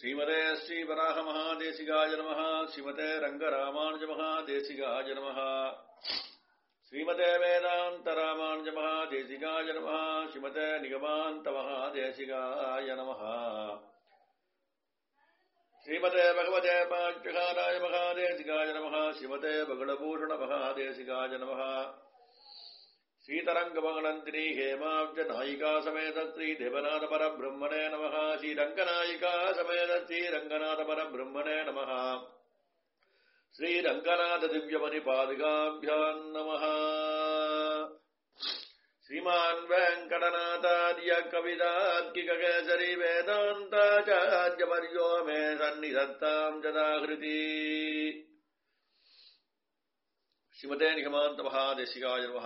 ஸ்ரீமதே ஸ்ரீவராக மகாதேசிகாய நம ஸ்ரீமதே ரங்கராமானுஜ மகாதேசிகாய நம ஸ்ரீமதே வேதாந்த ராமானுஜ மகாதேசிகாய நம ஸ்ரீமதே நிகமாந்த மகாதேசிகாய நம ஸ்ரீமதே பகவதே பாட்சகாராய மகாதேசிகாய நம ஸ்ரீமதே பகுடபூஷண மகாதேசிகாய நம श्रीतरङ्गमगनन्दिनी हेमाब्ज नायिका समेत श्रीदेवनाथ परब्रह्मणे नमः श्रीरङ्गनायिका समेत श्रीरङ्गनाथ परब्रह्मणे नमः श्रीरङ्गनाथ दिव्यमणिपादिकाभ्याम् नमः श्रीमान् वेङ्कटनाथार्य कविदार्किककेसरी वेदान्ताचार्यपर्यो मे सन्निधत्ताम् जदाहृति श्रीमते निगमान्तमहादेशिकाय नमः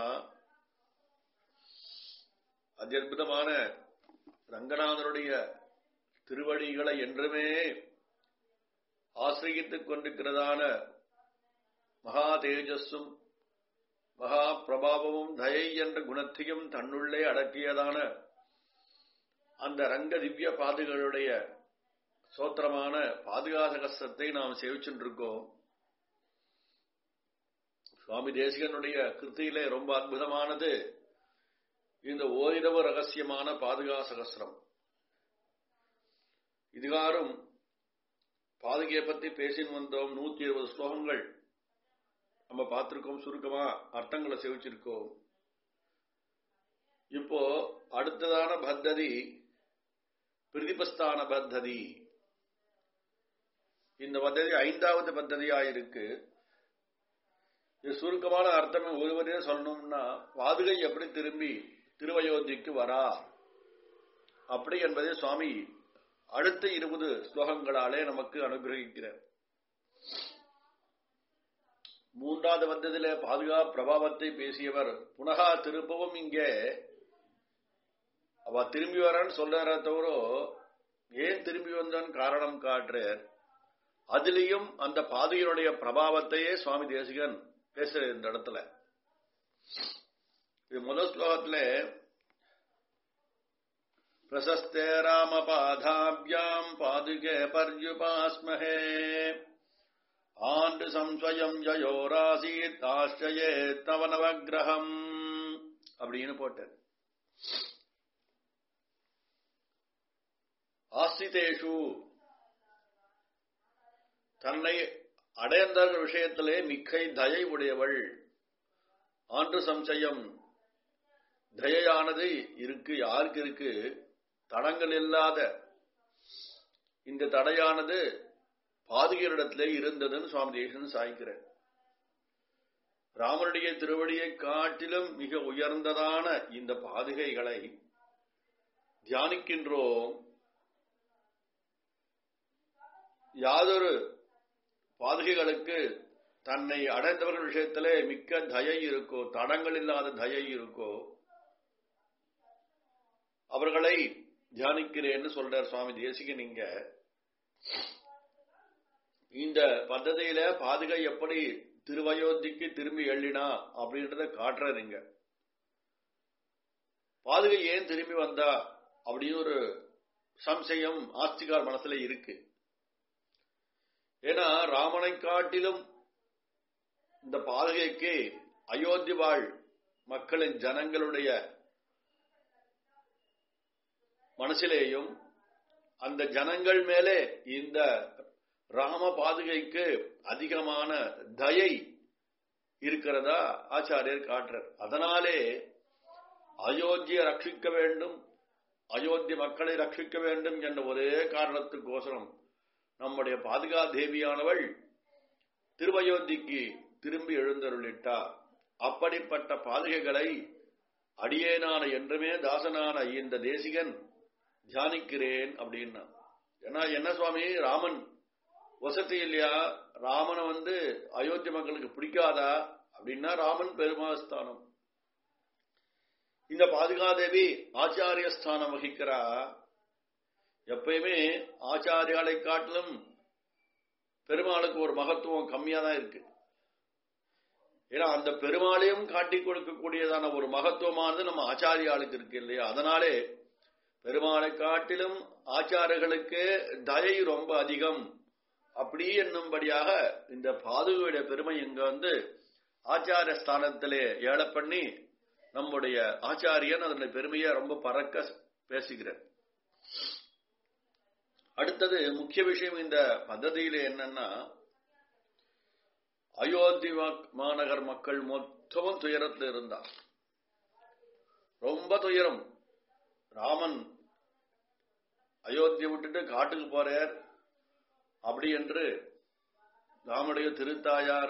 அத்தியுதமான ரங்கநாதனுடைய திருவடிகளை என்றுமே ஆசிரியத்துக் கொண்டிருக்கிறதான மகா தேஜஸும் மகா பிரபாவமும் தயை என்ற குணத்தையும் தன்னுள்ளே அடக்கியதான அந்த ரங்க திவ்ய பாதுகளுடைய சோத்திரமான பாதுகாசகஸ்தத்தை நாம் சேவிச்சுருக்கோம் சுவாமி தேசிகனுடைய கிருத்தியிலே ரொம்ப அற்புதமானது இந்த ஓரிரவு ரகசியமான பாதுகா சகசிரம் இதுகாரும் பாதுகையை பத்தி பேசின்னு வந்தோம் நூத்தி இருபது ஸ்லோகங்கள் நம்ம பார்த்திருக்கோம் சுருக்கமா அர்த்தங்களை செவிச்சிருக்கோம் இப்போ அடுத்ததான பத்ததி பிரதிபஸ்தான பத்ததி இந்த பத்ததி ஐந்தாவது பத்ததியாயிருக்கு இது சுருக்கமான அர்த்தம் ஒருவரே சொல்லணும்னா பாதுகை எப்படி திரும்பி திருவயோத்திக்கு வரா அப்படி என்பதை சுவாமி அடுத்த இருபது ஸ்லோகங்களாலே நமக்கு அனுகிரகிக்கிறார் மூன்றாவது வந்ததிலே பாதுகா பிரபாவத்தை பேசியவர் புனகா திருப்பவும் இங்கே அவ திரும்பி வரான்னு சொல்றார தவிர ஏன் திரும்பி வந்தான் காரணம் காட்டுறார் அதிலையும் அந்த பாதுகையினுடைய பிரபாவத்தையே சுவாமி தேசிகன் பேசுற இந்த இடத்துல இது முதல் ஸ்லோகத்துல பிரசஸ்தே ராம பாதாபியாம் பாதுகே பர்யுபாஸ்மஹே ஆண்டு சம்ஸ்வயம் ஜயோராசீத் ஆශ්‍රயே தவ நவகிரகம் அப்படின்னு போட்டார் ஆசிரிதேஷு தன்னை அடைந்த விஷயத்திலே மிக்கை தயை உடையவள் ஆண்டு சம்சயம் தயையானது இருக்கு யாருக்கு இருக்கு தடங்கள் இல்லாத இந்த தடையானது பாதுகையரிடத்திலே இருந்ததுன்னு சுவாமி தேசன் சாய்க்கிறார் ராமனுடைய திருவடியை காட்டிலும் மிக உயர்ந்ததான இந்த பாதுகைகளை தியானிக்கின்றோம் யாதொரு பாதுகைகளுக்கு தன்னை அடைந்தவர்கள் விஷயத்திலே மிக்க தயை இருக்கோ தடங்கள் இல்லாத தயை இருக்கோ அவர்களை தியானிக்கிறேன்னு சொல்றார் சுவாமி தேசிகன் இங்க இந்த பദ്ധதியில பாதுகை எப்படி திருவயோத்திக்கு திரும்பி எள்ளினா அப்படின்றத காட்டுறாரு இங்க பாதுகை ஏன் திரும்பி வந்தா அப்படின்னு ஒரு சம்சயம் ஆஸ்திகார் மனசுல இருக்கு ஏன்னா ராமனை காட்டிலும் இந்த பாதுகைக்கு அயோத்தி வாழ் மக்களின் ஜனங்களுடைய மனசிலேயும் அந்த ஜனங்கள் மேலே இந்த ராம பாதுகைக்கு அதிகமான தயை இருக்கிறதா ஆச்சாரியர் காட்டுறார் அதனாலே அயோத்தியை ரட்சிக்க வேண்டும் அயோத்தி மக்களை ரட்சிக்க வேண்டும் என்ற ஒரே காரணத்துக்கோசரம் நம்முடைய பாதுகா தேவியானவள் திருவயோத்திக்கு திரும்பி எழுந்தருளிட்டார் அப்படிப்பட்ட பாதுகைகளை அடியேனான என்றுமே தாசனான இந்த தேசிகன் தியானிக்கிறேன் அப்படின்னா ஏன்னா என்ன சுவாமி ராமன் வசதி இல்லையா ராமனை வந்து அயோத்தி மக்களுக்கு பிடிக்காதா அப்படின்னா ராமன் பெருமாஸ்தானம் இந்த பாதுகாதேவி ஆச்சாரிய ஸ்தானம் வகிக்கிறா எப்பயுமே ஆச்சாரியாலை காட்டிலும் பெருமாளுக்கு ஒரு மகத்துவம் கம்மியா தான் இருக்கு ஏன்னா அந்த பெருமாளையும் காட்டி கொடுக்கக்கூடியதான ஒரு மகத்துவமானது நம்ம ஆச்சாரியாளுக்கு இருக்கு இல்லையா அதனாலே பெருமாளை காட்டிலும் ஆச்சாரர்களுக்கு தயை ரொம்ப அதிகம் அப்படி என்னும்படியாக இந்த பாதுகையுடைய பெருமை இங்க வந்து ஆச்சார ஸ்தானத்திலே ஏழ பண்ணி நம்முடைய ஆச்சாரியன் அதனுடைய பெருமையை ரொம்ப பறக்க பேசுகிறார் அடுத்தது முக்கிய விஷயம் இந்த பദ്ധதியில என்னன்னா அயோத்தி மாநகர் மக்கள் மொத்தமும் துயரத்தில் இருந்தா ரொம்ப துயரம் ராமன் அயோத்தியை விட்டுட்டு காட்டுக்கு போறார் அப்படி என்று ராமனுடைய திருத்தாயார்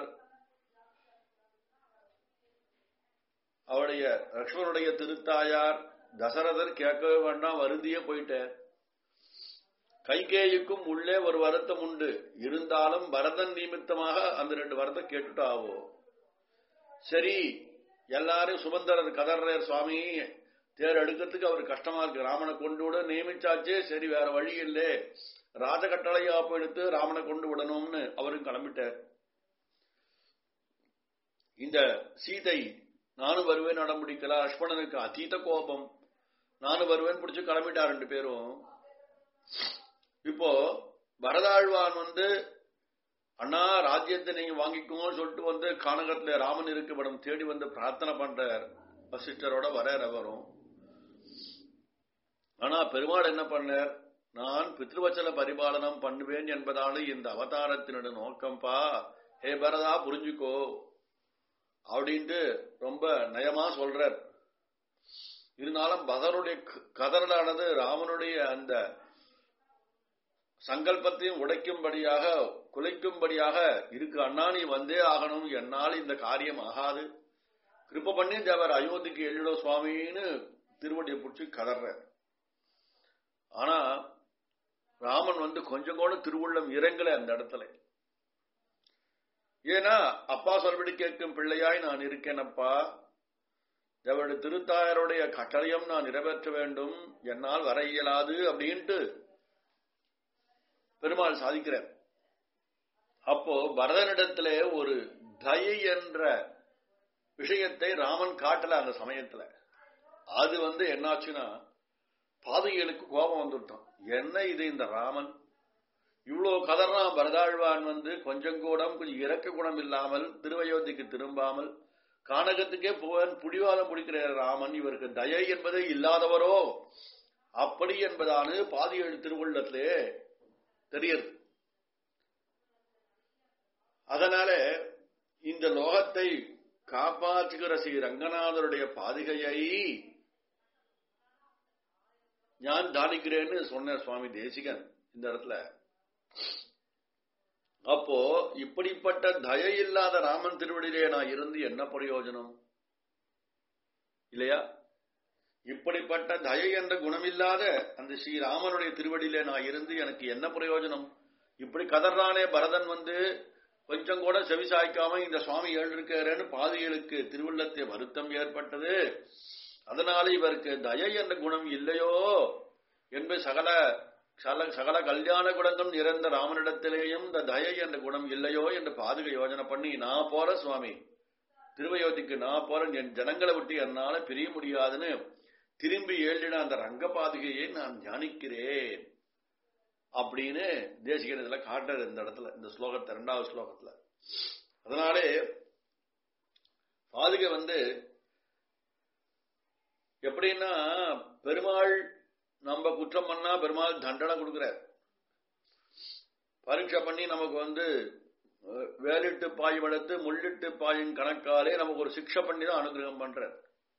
அவருடைய லக்ஷ்மணுடைய திருத்தாயார் தசரதர் கேட்கவே வேண்டாம் வருந்தியே போயிட்டார் கைகேயுக்கும் உள்ளே ஒரு வருத்தம் உண்டு இருந்தாலும் பரதன் நிமித்தமாக அந்த ரெண்டு வருத்தம் கேட்டுட்டு ஆவோ சரி எல்லாரும் சுமந்தரர் கதர்றார் சுவாமி தேர் எடுக்கிறதுக்கு அவர் கஷ்டமா இருக்கு ராமனை கொண்டு விட நியமிச்சாச்சே சரி வேற வழி இல்லை ராஜகட்டளையா எடுத்து ராமனை கொண்டு விடணும்னு அவரும் கிளம்பிட்டார் இந்த சீதை நானும் வருவேன் நடம் முடிக்கல லக்ஷ்மணனுக்கு அதீத கோபம் நானும் வருவேன் பிடிச்சு கிளம்பிட்டா ரெண்டு பேரும் இப்போ பரதாழ்வான் வந்து அண்ணா ராஜ்யத்தை நீங்க வாங்கிக்கோன்னு சொல்லிட்டு வந்து கானகத்துல ராமன் இருக்கு படம் தேடி வந்து பிரார்த்தனை பண்றார் வசிஷ்டரோட வர வரும் ஆனா பெருமாள் என்ன பண்ணார் நான் பித்ருவச்சல பரிபாலனம் பண்ணுவேன் என்பதால இந்த அவதாரத்தினோட நோக்கம்பா ஹே பரதா புரிஞ்சுக்கோ அப்படின்ட்டு ரொம்ப நயமா சொல்றார் இருந்தாலும் பகருடைய கதறலானது ராமனுடைய அந்த சங்கல்பத்தையும் உடைக்கும்படியாக குலைக்கும்படியாக இருக்கு அண்ணா நீ வந்தே ஆகணும் என்னால் இந்த காரியம் ஆகாது கிருப்ப பண்ணி தேவர் அயோத்திக்கு எழுடோ சுவாமின்னு திருவடியை பிடிச்சி கதற ஆனா ராமன் வந்து கொஞ்சம் கூட திருவுள்ளம் இறங்கல அந்த இடத்துல ஏன்னா அப்பா சொல்படி கேட்கும் பிள்ளையாய் நான் இருக்கேன் அப்பா அவருடைய திருத்தாயருடைய கட்டளையும் நான் நிறைவேற்ற வேண்டும் என்னால் வர இயலாது அப்படின்ட்டு பெருமாள் சாதிக்கிறார் அப்போ பரதனிடத்துல ஒரு தயை என்ற விஷயத்தை ராமன் காட்டல அந்த சமயத்துல அது வந்து என்னாச்சுன்னா பாதைகளுக்கு கோபம் வந்துட்டான் என்ன இது இந்த ராமன் இவ்வளவு கதறான் பரதாழ்வான் வந்து கொஞ்சம் கூட கொஞ்சம் இறக்க குணம் இல்லாமல் திருவயோத்திக்கு திரும்பாமல் கானகத்துக்கே போவன் புடிவாதம் பிடிக்கிற ராமன் இவருக்கு தயை என்பதே இல்லாதவரோ அப்படி என்பதானு பாதியேழு திருவுள்ளத்திலே தெரியுது அதனால இந்த லோகத்தை காப்பாற்றுகிற ஸ்ரீ ரங்கநாதருடைய பாதுகையை நான் தானிக்கிறேன்னு சொன்ன சுவாமி தேசிகன் இந்த இடத்துல அப்போ இப்படிப்பட்ட தய இல்லாத ராமன் திருவடியிலே நான் இருந்து என்ன பிரயோஜனம் இல்லையா இப்படிப்பட்ட தய என்ற குணமில்லாத அந்த ஸ்ரீராமனுடைய திருவடியிலே நான் இருந்து எனக்கு என்ன பிரயோஜனம் இப்படி கதர்றானே பரதன் வந்து கொஞ்சம் கூட செவிசாய்க்காம இந்த சுவாமி எழுந்திருக்கிறேன்னு பாதிகளுக்கு திருவுள்ளத்தை வருத்தம் ஏற்பட்டது அதனால இவருக்கு தய என்ற குணம் இல்லையோ என்பது சகல சகல சகல கல்யாண குணங்கள் நிறைந்த ராமனிடத்திலேயும் இந்த தய என்ற குணம் இல்லையோ என்று பாதுகை யோஜனை பண்ணி நான் போற சுவாமி திருவயோதிக்கு நான் போறேன் என் ஜனங்களை விட்டு என்னால பிரிய முடியாதுன்னு திரும்பி ஏழின அந்த ரங்க பாதுகையை நான் தியானிக்கிறேன் அப்படின்னு தேசிகனத்துல காட்டுறது இந்த இடத்துல இந்த ஸ்லோகத்தை இரண்டாவது ஸ்லோகத்துல அதனாலே பாதுகை வந்து எப்படின்னா பெருமாள் நம்ம குற்றம் பண்ணா பெருமாள் தண்டனை கொடுக்கிறார் பரீட்சை பண்ணி நமக்கு வந்து வேலிட்டு பாய் வளர்த்து முள்ளிட்டு பாயின் கணக்காலே நமக்கு ஒரு சிக்ஷை பண்ணி தான் அனுகிரகம் பண்றார்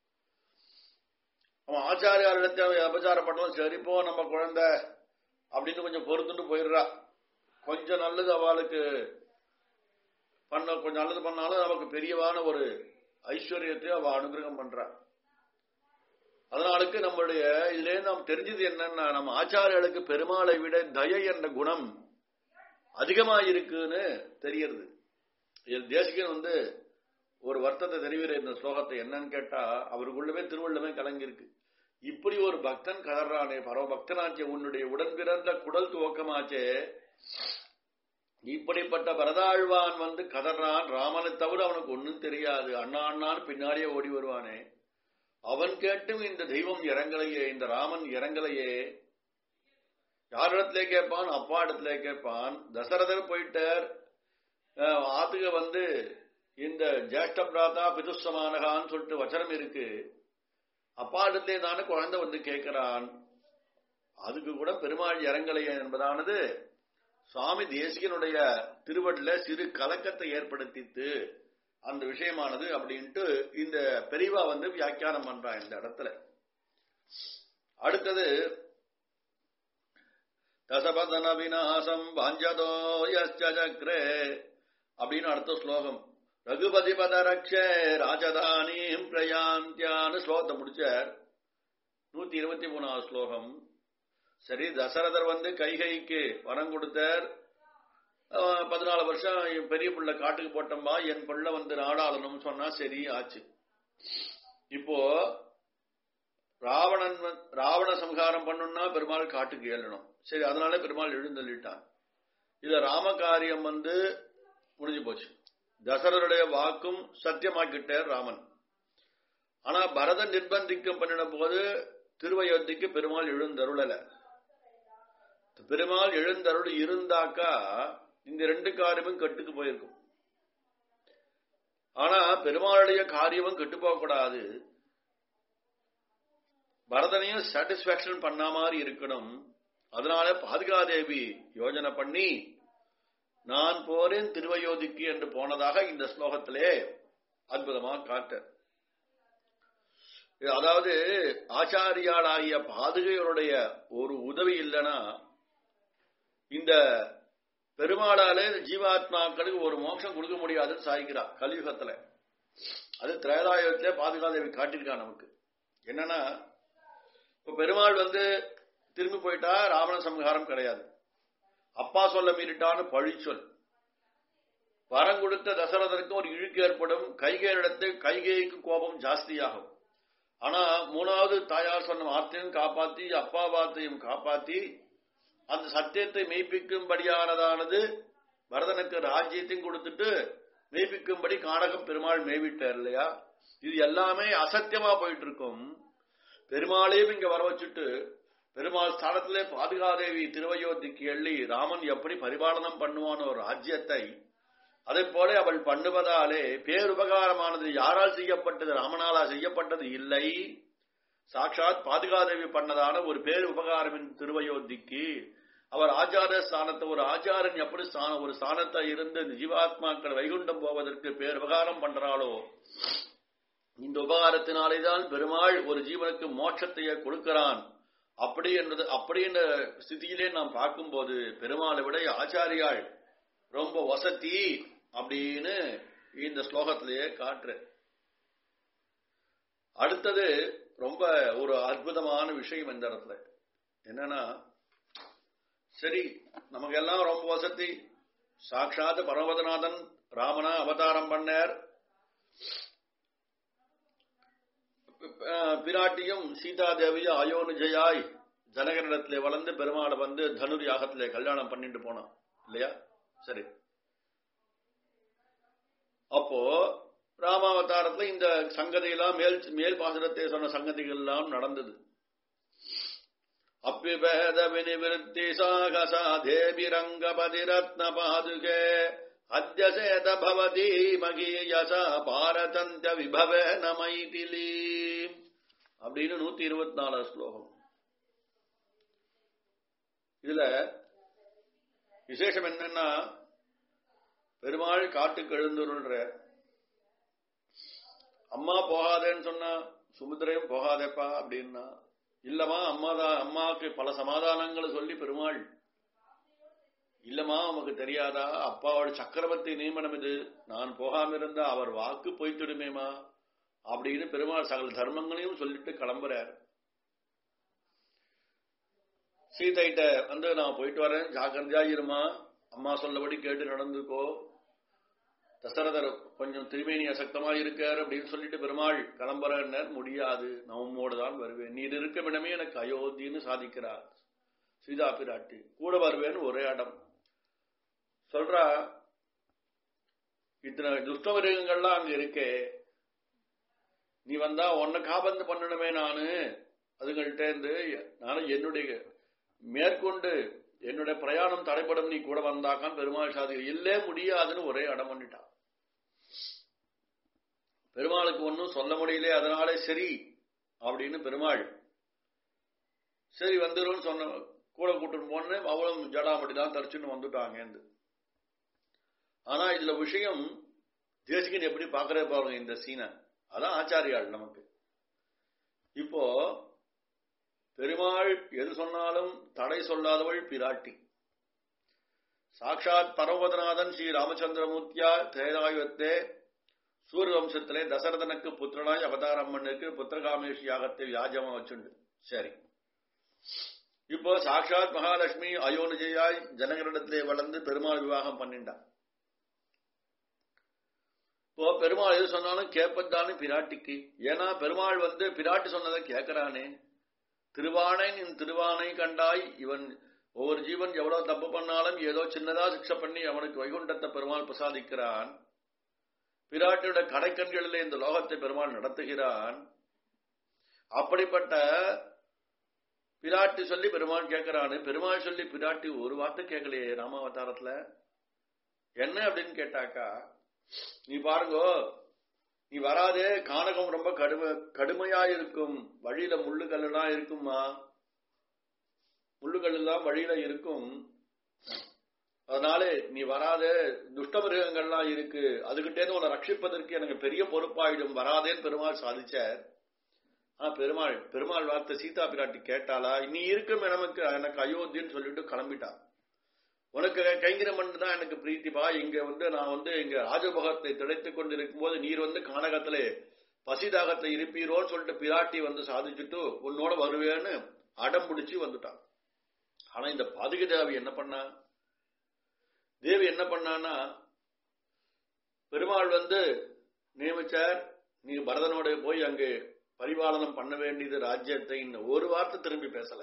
அவன் ஆச்சாரியாரிடத்தை அவன் அபச்சாரம் பண்ணுவான் சரிப்போ நம்ம குழந்தை அப்படின்னு கொஞ்சம் பொறுத்துட்டு போயிடுறா கொஞ்சம் நல்லது அவளுக்கு பண்ண கொஞ்சம் நல்லது பண்ணாலும் நமக்கு பெரியவான ஒரு ஐஸ்வர்யத்தை அவ அனுகிரகம் பண்றா அதனாலுக்கு நம்மளுடைய இதுல நாம் தெரிஞ்சது என்னன்னா நம்ம ஆச்சாரியர்களுக்கு பெருமாளை விட தய என்ற குணம் அதிகமாயிருக்குன்னு தெரியறது இதில் தேசிகன் வந்து ஒரு வருத்தத்தை தெரிவிற இந்த ஸ்லோகத்தை என்னன்னு கேட்டா அவருக்குள்ளவே திருவள்ளமே கலங்கிருக்கு இப்படி ஒரு பக்தன் கதறானே பரவ பக்தனாச்சே உன்னுடைய உடன் பிறந்த குடல் துவக்கமாச்சே இப்படிப்பட்ட பரதாழ்வான் வந்து கதறான் ராமனை தவிர அவனுக்கு ஒன்னும் தெரியாது அண்ணா அண்ணான்னு பின்னாடியே ஓடி வருவானே அவன் கேட்டும் இந்த தெய்வம் இறங்கலையே இந்த ராமன் இறங்கலையே யாரிடத்திலே கேட்பான் அப்பா இடத்துல கேட்பான் தசரதர் போயிட்டார் அஹ், ஆத்துக்கு வந்து இந்த ஜேஷ்ட பிராதா பிதுசமானகான்னு சொல்லிட்டு வச்சனம் இருக்கு அப்பா இடத்திலே தானே குழந்தை வந்து கேட்கிறான் அதுக்கு கூட பெருமாள் இறங்கலையே என்பதானது சுவாமி தேசிகனுடைய திருவடில சிறு கலக்கத்தை ஏற்படுத்தித்து அந்த விஷயமானது அப்படின்ட்டு இந்த பெரியவா வந்து வியாக்கியானம் பண்றா இந்த இடத்துல அடுத்தது தசபதன விநாசம் வாஞ்சதோ யஸ்ய சக்ரே அப்படின்னு அடுத்த ஸ்லோகம் ரகுபதி பதரக்ஷே ராஜதானீம் பிரயாந்தியான்னு ஸ்லோகத்தை முடிச்சார் நூத்தி இருபத்தி மூணாவது ஸ்லோகம் சரி தசரதர் வந்து கைகைக்கு வரம் கொடுத்தார் அஹ், பதினாலு வருஷம் என் பெரிய பிள்ளை காட்டுக்கு போட்டம்பா என் பிள்ளை வந்து நாடாளணும்னு சொன்னா சரி ஆச்சு இப்போ ராவணன் வந்து- ராவண சம்ஹாரம் பண்ணணும்னா பெருமாள் காட்டுக்கு ஏழணும் சரி அதனால பெருமாள் எழுந்தள்ளிட்டான் இத ராம காரியம் வந்து முடிஞ்சு போச்சு தசரருடைய வாக்கும் சத்தியமாக்கிட்டார் ராமன் ஆனா பரதன் நிர்பந்திக்கம் பண்ணின போது திருவயோத்திக்கு பெருமாள் எழுந்தருளல பெருமாள் எழுந்தருள் இருந்தாக்கா இந்த ரெண்டு காரியமும் கெட்டுக்கு போயிருக்கும் ஆனா பெருமாளுடைய காரியமும் கெட்டு போக கூடாது பரதனையும் சாட்டிஸ்பாக்சன் பண்ண மாதிரி இருக்கணும் அதனால பாதுகாதேவி யோஜனை பண்ணி நான் போறேன் திருவயோதிக்கு என்று போனதாக இந்த ஸ்லோகத்திலே அற்புதமா காட்ட அதாவது ஆச்சாரியாளாகிய பாதுகையருடைய ஒரு உதவி இல்லைன்னா இந்த பெருமாளாலே ஜீவாத்மாக்களுக்கு ஒரு மோட்சம் கொடுக்க முடியாதுன்னு சாய்க்கிறா கலியுகத்துல அது திரேதாயுகத்திலே பாதுகாதேவி காட்டியிருக்கா நமக்கு என்னன்னா இப்ப பெருமாள் வந்து திரும்பி போயிட்டா ராவண சம்ஹாரம் கிடையாது அப்பா சொல்ல மீறிட்டான்னு பழி சொல் வரம் கொடுத்த தசரதற்கு ஒரு இழுக்கு ஏற்படும் கைகையிடத்து கைகேய்க்கு கோபம் ஜாஸ்தியாகும் ஆனா மூணாவது தாயார் சொன்ன வார்த்தையும் காப்பாத்தி அப்பா வார்த்தையும் காப்பாத்தி அந்த சத்தியத்தை மெய்ப்பிக்கும்படியானதானது பரதனுக்கு ராஜ்யத்தையும் கொடுத்துட்டு மெய்ப்பிக்கும்படி காடகம் பெருமாள் மேய்விட்டார் இல்லையா இது எல்லாமே அசத்தியமா போயிட்டு இருக்கும் பெருமாளையும் இங்க வர வச்சுட்டு பெருமாள் ஸ்தானத்திலே பாதுகாதேவி திருவயோத்திக்கு எள்ளி ராமன் எப்படி பரிபாலனம் பண்ணுவான் ஒரு ராஜ்யத்தை அதை போல அவள் பண்ணுவதாலே பேருபகாரமானது யாரால் செய்யப்பட்டது ராமனாலா செய்யப்பட்டது இல்லை சாட்சாத் பாதுகாதேவி பண்ணதான ஒரு பேரு உபகாரம் திருவயோத்திக்கு அவர் ஆச்சார ஸ்தானத்தை ஒரு ஆச்சாரன் எப்படி ஸ்தானம் ஒரு ஸ்தானத்தை இருந்து இந்த ஜீவாத்மாக்கள் வைகுண்டம் போவதற்கு பேருபகாரம் பண்றாளோ இந்த உபகாரத்தினாலேதான் பெருமாள் ஒரு ஜீவனுக்கு மோட்சத்தையே கொடுக்கிறான் அப்படி என்றது அப்படி என்ற ஸ்திதியிலே நாம் பார்க்கும்போது பெருமாளை விட ஆச்சாரியாள் ரொம்ப வசதி அப்படின்னு இந்த ஸ்லோகத்திலேயே காட்டுற அடுத்தது ரொம்ப ஒரு அற்புதமான விஷயம் இந்த இடத்துல என்னன்னா சரி நமக்கெல்லாம் ரொம்ப வசதி சாட்சாத் பரமபதநாதன் ராமனா அவதாரம் பண்ணார் அஹ் பிராட்டியும் சீதாதேவியும் அயோனிஜயாய் ஜனகனிடத்திலே வளர்ந்து பெருமாளை வந்து தனுர் யாகத்திலே கல்யாணம் பண்ணிட்டு போனான் இல்லையா சரி அப்போ ராமாவதாரத்துல இந்த சங்கதியெல்லாம் மேல் மேல் பாசுரத்தை சொன்ன சங்கதிகள் எல்லாம் நடந்தது அப்பிபேத வினிவிருத்தி சாகசா தேவி ரங்கபதி ரத்ன பாதுகே அத்தியசேத பவதி மகீயசா பாரதந்திய விபவே நமைதிலி அப்படின்னு நூத்தி இருபத்தி நாலு ஸ்லோகம் இதுல விசேஷம் என்னன்னா பெருமாள் காட்டுக்கு எழுந்துருள்ற அம்மா போகாதேன்னு சொன்னா சுமுத்திரையும் போகாதேப்பா அப்படின்னா இல்லம்மா அம்மா தான் அம்மாவுக்கு பல சமாதானங்களை சொல்லி பெருமாள் இல்லம்மா உமக்கு தெரியாதா அப்பாவோட சக்கரவர்த்தி நியமனம் இது நான் போகாம இருந்தா அவர் வாக்கு பொய்த்துடுமேமா அப்படின்னு பெருமாள் சகல தர்மங்களையும் சொல்லிட்டு கிளம்புறார் சீதைகிட்ட வந்து நான் போயிட்டு வரேன் ஜாக்கிரதையா இருமா அம்மா சொல்லபடி கேட்டு நடந்துக்கோ தசரதர் கொஞ்சம் திருமேனி அசக்தமா இருக்கார் அப்படின்னு சொல்லிட்டு பெருமாள் கிளம்புறார் முடியாது நான் உம்மோடு தான் வருவேன் நீ இருக்கும் இடமே எனக்கு அயோத்தின்னு சாதிக்கிறார் சீதா பிராட்டி கூட வருவேன்னு ஒரே இடம் சொல்றா இத்தனை துஷ்ட மிருகங்கள்லாம் அங்க இருக்கே நீ வந்தா உன்னை காபந்து பண்ணணுமே நானு அதுங்கள்ட்ட இருந்து நானும் என்னுடைய மேற்கொண்டு என்னுடைய பிரயாணம் தடைப்படும் நீ கூட வந்தாக்கான் பெருமாள் சாதி இல்லே முடியாதுன்னு ஒரே அடம் பண்ணிட்டான் பெருமாளுக்கு ஒன்னும் சொல்ல முடியல அதனாலே சரி அப்படின்னு பெருமாள் சரி வந்துடும் சொன்ன கூட கூட்டிட்டு போன்னு அவளும் ஜடாமடி தான் தரிச்சுன்னு வந்துட்டாங்க ஆனா இதுல விஷயம் தேசிகன் எப்படி பாக்குற பாருங்க இந்த சீனை அதான் ஆச்சாரியாள் நமக்கு இப்போ பெருமாள் எது சொன்னாலும் தடை சொல்லாதவள் பிராட்டி சாட்சாத் பரவதநாதன் ஸ்ரீ ராமச்சந்திரமூர்த்தியா திரேதாயுவத்தே சூரிய வம்சத்திலே தசரதனுக்கு புத்திரனாய் அவதாரம் பண்ணிருக்கு புத்திரகாமேஷ் யாகத்தை வியாஜமா வச்சுண்டு சரி இப்போ சாட்சாத் மகாலட்சுமி அயோனிஜயாய் ஜனகரிடத்திலே வளர்ந்து பெருமாள் விவாகம் பண்ணிண்டான் இப்போ பெருமாள் எது சொன்னாலும் கேட்பதானு பிராட்டிக்கு ஏன்னா பெருமாள் வந்து பிராட்டி சொன்னதை கேட்கிறானே திருவானை நின் திருவானை கண்டாய் இவன் ஒவ்வொரு ஜீவன் எவ்வளவு தப்பு பண்ணாலும் ஏதோ சின்னதா சிக்ஷை பண்ணி அவனுக்கு வைகுண்டத்தை பெருமாள் பிரசாதிக்கிறான் பிராட்டியோட கடைக்கண்களிலே இந்த லோகத்தை பெருமாள் நடத்துகிறான் அப்படிப்பட்ட பிராட்டி சொல்லி பெருமாள் கேட்கிறான்னு பெருமாள் சொல்லி பிராட்டி ஒரு வார்த்தை கேட்கலையே ராமாவதாரத்துல என்ன அப்படின்னு கேட்டாக்கா நீ பாருங்க நீ வராதே கானகம் ரொம்ப கடுமை கடுமையா இருக்கும் வழியில முள்ளுகள் எல்லாம் இருக்குமா முள்ளுகள் எல்லாம் வழியில இருக்கும் அதனாலே நீ வராத துஷ்ட மிருகங்கள்லாம் இருக்கு அதுகிட்டே உன்னை ரட்சிப்பதற்கு எனக்கு பெரிய பொறுப்பாயிடும் வராதேன்னு பெருமாள் சாதிச்சார் ஆ பெருமாள் பெருமாள் வார்த்தை சீதா பிராட்டி கேட்டாளா நீ இருக்கும் நமக்கு எனக்கு அயோத்தின்னு சொல்லிட்டு கிளம்பிட்டான் உனக்கு கைங்கிரம் தான் எனக்கு பிரீத்திப்பா இங்க வந்து நான் வந்து இங்க ராஜபகத்தை திளைத்துக் கொண்டு இருக்கும்போது நீர் வந்து கானகத்திலே பசிதாகத்தை இருப்பீரோன்னு சொல்லிட்டு பிராட்டி வந்து சாதிச்சுட்டு உன்னோட வருவேன்னு அடம் பிடிச்சு வந்துட்டான் ஆனா இந்த பாதுக தேவி என்ன பண்ணா தேவி என்ன பண்ணான்னா பெருமாள் வந்து நியமிச்சார் நீ பரதனோட போய் அங்கு பரிபாலனம் பண்ண வேண்டியது ராஜ்யத்தை ஒரு வார்த்தை திரும்பி பேசல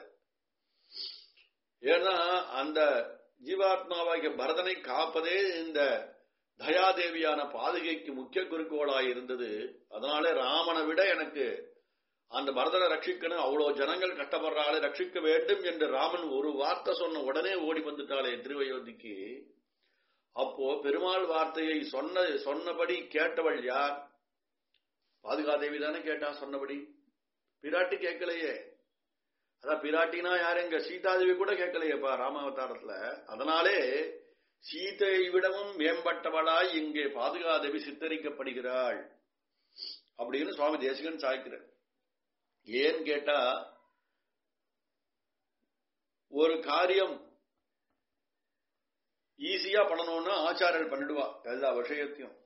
ஏன்னா அந்த ஜீவாத்மாவாகிய பரதனை காப்பதே இந்த தயாதேவியான பாதுகைக்கு முக்கிய குறிக்கோளாய் இருந்தது அதனால ராமனை விட எனக்கு அந்த பரதனை ரட்சிக்கணும் அவ்வளவு ஜனங்கள் கஷ்டப்படுறாளே ரட்சிக்க வேண்டும் என்று ராமன் ஒரு வார்த்தை சொன்ன உடனே ஓடி வந்துட்டாளே திருவயோதிக்கு அப்போ பெருமாள் வார்த்தையை சொன்ன சொன்னபடி கேட்டவள் யார் பாதுகாதேவி தானே கேட்டா சொன்னபடி பிராட்டி கேட்கலையே அதான் பிராட்டினா யாரு எங்க சீதாதேவி கூட கேட்கலையேப்பா ராமாவதாரத்துல அதனாலே சீதையை விடவும் மேம்பட்டவளாய் இங்கே பாதுகாதேவி சித்தரிக்கப்படுகிறாள் அப்படின்னு சுவாமி தேசிகன் சாய்க்கிறார் ஏன் கேட்டா ஒரு காரியம் ஈஸியா பண்ணணும்னு ஆச்சாரியர் பண்ணிடுவா எல்லா விஷயத்தையும்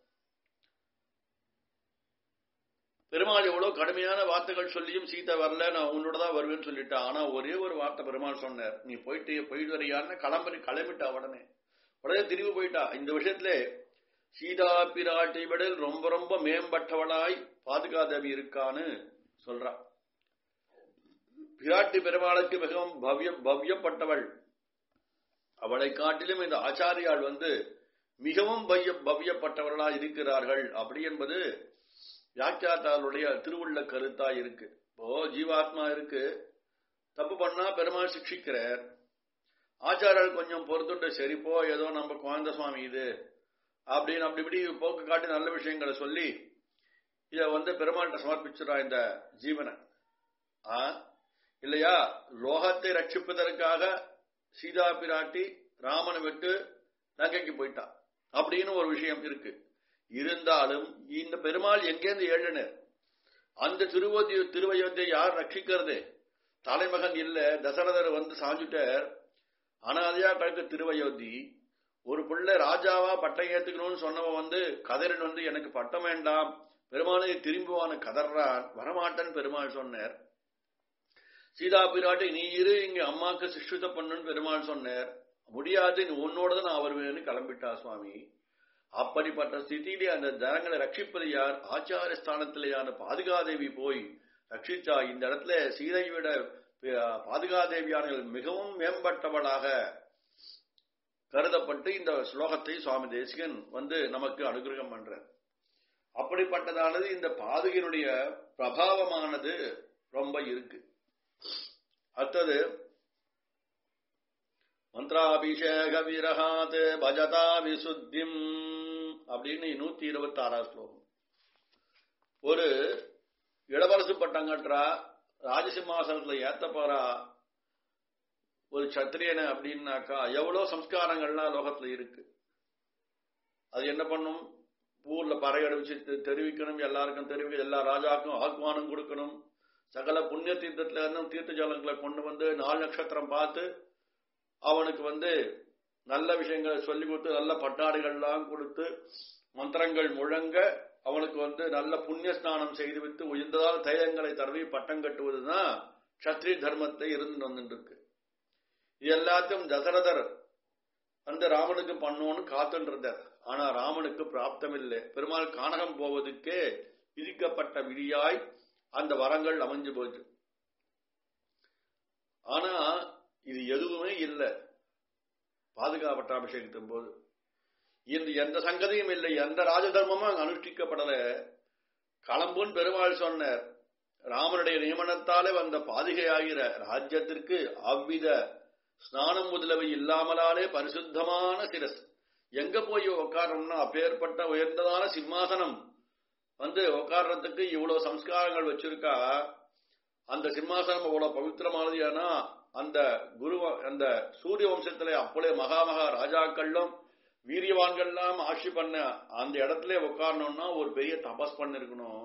பெருமாள் எவ்வளவு கடுமையான வார்த்தைகள் சொல்லியும் சீதை வரல நான் உன்னோட தான் வருவேன்னு சொல்லிட்டா ஆனா ஒரே ஒரு வார்த்தை பெருமாள் சொன்னார் நீ போயிட்டு போயிட்டு வரையான்னு கிளம்பி கிளம்பிட்டா உடனே உடனே திரும்பி போயிட்டா இந்த விஷயத்துல சீதா பிராட்டி விடல் ரொம்ப ரொம்ப மேம்பட்டவளாய் பாதுகாதேவி இருக்கான்னு சொல்றா பிராட்டி பெருமாளுக்கு மிகவும் பவ்ய பவ்யப்பட்டவள் அவளை காட்டிலும் இந்த ஆச்சாரியால் வந்து மிகவும் பவ்ய பவ்யப்பட்டவர்களா இருக்கிறார்கள் அப்படி என்பது வியாக்கியாத்தாளுடைய திருவுள்ள கருத்தா இருக்கு இப்போ ஜீவாத்மா இருக்கு தப்பு பண்ணா பெருமாள் சிக்ஷிக்கிறார் ஆச்சாரியர்கள் கொஞ்சம் பொறுத்துட்டு சரிப்போ ஏதோ நம்ம குழந்த சுவாமி இது அப்படின்னு அப்படி இப்படி போக்கு காட்டி நல்ல விஷயங்களை சொல்லி இத வந்து பெருமாள்கிட்ட சமர்ப்பிச்சுடா இந்த ஜீவனை ஆ இல்லையா லோகத்தை ரட்சிப்பதற்காக சீதா பிராட்டி ராமனை விட்டு லங்கைக்கு போயிட்டா அப்படின்னு ஒரு விஷயம் இருக்கு இருந்தாலும் இந்த பெருமாள் எங்கேருந்து ஏழனர் அந்த திருவதி திருவயோத்தியை யார் ரட்சிக்கிறது தலைமகன் இல்ல தசரதர் வந்து சாஞ்சுட்டார் அனாதையா கழுக்க திருவயோத்தி ஒரு பிள்ளை ராஜாவா பட்டம் ஏத்துக்கணும்னு சொன்னவன் வந்து கதறன் வந்து எனக்கு பட்டம் வேண்டாம் பெருமாளை திரும்புவான கதறான் வரமாட்டேன்னு பெருமாள் சொன்னார் சீதா பிராட்டி நீ இரு இங்க அம்மாக்கு சிஷ்டித்த பண்ணுன்னு பெருமாள் சொன்னார் முடியாது நீ உன்னோட தான் நான் வருவேன்னு கிளம்பிட்டா சுவாமி அப்படிப்பட்ட ஸ்திதியிலே அந்த ஜனங்களை ரட்சிப்பது யார் ஆச்சார ஸ்தானத்திலேயான பாதுகாதேவி போய் ரட்சிச்சா இந்த இடத்துல சீதை விட பாதுகாதேவியானவர்கள் மிகவும் மேம்பட்டவளாக கருதப்பட்டு இந்த ஸ்லோகத்தை சுவாமி தேசிகன் வந்து நமக்கு அனுகிரகம் பண்றார் அப்படிப்பட்டதானது இந்த பாதுகையினுடைய பிரபாவமானது ரொம்ப இருக்கு அடுத்தது மந்திராபிஷேக விரகாத் பஜதா விசுத்திம் அப்படின்னு நூத்தி இருபத்தி ஆறாம் ஸ்லோகம் ஒரு இளவரசு பட்டம் கட்டுறா ராஜசிம்மாசனத்துல ஏத்த போறா ஒரு சத்திரியனை அப்படின்னாக்கா எவ்வளவு சம்ஸ்காரங்கள்லாம் லோகத்துல இருக்கு அது என்ன பண்ணும் ஊர்ல பறையடிச்சு தெ- தெரிவிக்கணும் எல்லாருக்கும் தெரிவிக்க எல்லா ராஜாக்கும் ஆத்மானம் கொடுக்கணும் சகல புண்ணிய தீர்த்தத்துல இருந்தும் தீர்த்த ஜலங்களை கொண்டு வந்து நாலு நட்சத்திரம் பார்த்து அவனுக்கு வந்து நல்ல விஷயங்களை சொல்லி கொடுத்து நல்ல பட்டாடைகள்லாம் கொடுத்து மந்திரங்கள் முழங்க அவனுக்கு வந்து நல்ல புண்ணிய ஸ்நானம் செய்து விட்டு உயர்ந்ததால் தைலங்களை தடவி பட்டம் கட்டுவதுதான் சத்ரிய தர்மத்தை இருந்து வந்துட்டு இருக்கு இது எல்லாத்தையும் தசரதர் அந்த ராமனுக்கு பண்ணோன்னு காத்துட்டு இருந்தார் ஆனா ராமனுக்கு பிராப்தம் இல்லை பெருமாள் கானகம் போவதுக்கே விதிக்கப்பட்ட விதியாய் அந்த வரங்கள் அமைஞ்சு போச்சு ஆனா இது எதுவுமே இல்லை பாதுகாப்பட்டாபிஷேகத்தின் போது இந்த எந்த சங்கதியும் இல்லை எந்த ராஜதர்மமும் அங்கு அனுஷ்டிக்கப்படல களம்புன் பெருமாள் சொன்னார் ராமனுடைய நியமனத்தாலே வந்த பாதுகையாகிற ராஜ்யத்திற்கு அவ்வித ஸ்நானம் முதலவை இல்லாமலாலே பரிசுத்தமான சிரஸ் எங்க போய் உட்காரணும்னா அப்பேற்பட்ட உயர்ந்ததான சிம்மாசனம் வந்து உட்கார்றதுக்கு இவ்வளவு சம்ஸ்காரங்கள் வச்சிருக்கா அந்த சிம்மாசனம் அவ்வளவு பவித்திரமானது ஏன்னா அந்த குரு அந்த சூரிய வம்சத்திலே அப்பொழுது மகா மகா ராஜாக்களும் வீரியவான்கள்லாம் ஆட்சி பண்ண அந்த இடத்துல உட்காரணும்னா ஒரு பெரிய தபஸ் பண்ணிருக்கணும்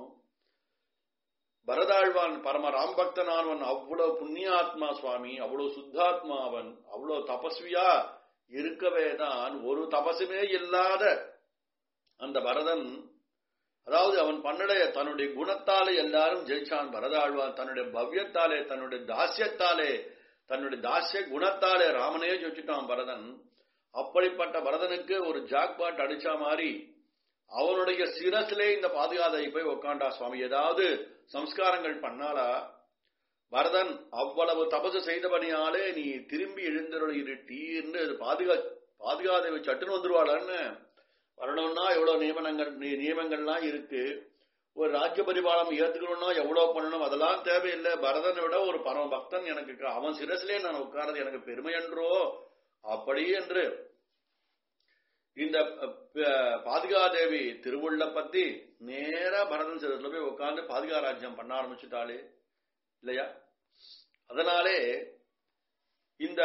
பரதாழ்வான் பரம ராம்பக்தனானவன் அவ்வளவு புண்ணியாத்மா சுவாமி அவ்வளவு சுத்தாத்மா அவன் அவ்வளவு தபஸ்வியா இருக்கவே தான் ஒரு தபசுமே இல்லாத அந்த பரதன் அதாவது அவன் பண்ணடைய தன்னுடைய குணத்தாலே எல்லாரும் ஜெயிச்சான் பரதாழ்வான் தன்னுடைய பவ்யத்தாலே தன்னுடைய தாசியத்தாலே தன்னுடைய தாசிய குணத்தாலே ராமனே ஜெயிச்சுட்டான் பரதன் அப்படிப்பட்ட பரதனுக்கு ஒரு ஜாக்பாட் அடிச்சா மாதிரி அவனுடைய சிரசிலே இந்த பாதுகாதை போய் உக்காண்டா சுவாமி ஏதாவது சம்ஸ்காரங்கள் பண்ணாலா பரதன் அவ்வளவு தபசு செய்தபடியாலே நீ திரும்பி எழுந்தருள் இருட்டீர்னு அது பாதுகா பாதுகாதேவி சட்டுன்னு வந்துருவாளான்னு வரணும்னா எவ்வளவு நியமனங்கள் நி- நியமங்கள்லாம் இருக்கு ஒரு ராஜ்ய பரிபாலம் ஏத்துக்கணும்னா எவ்வளவு பண்ணணும் அதெல்லாம் தேவையில்லை பரதனை விட ஒரு பரம பக்தன் எனக்கு க- அவன் சிரசிலே நான் உட்கார்றது எனக்கு பெருமை என்றோ அப்படி என்று இந்த அஹ், ப- பாதுகாதேவி திருவுள்ள பத்தி நேரா பரதன் சிரத்துல போய் உட்கார்ந்து பாதுகா ராஜ்யம் பண்ண ஆரம்பிச்சுட்டாளே இல்லையா அதனாலே இந்த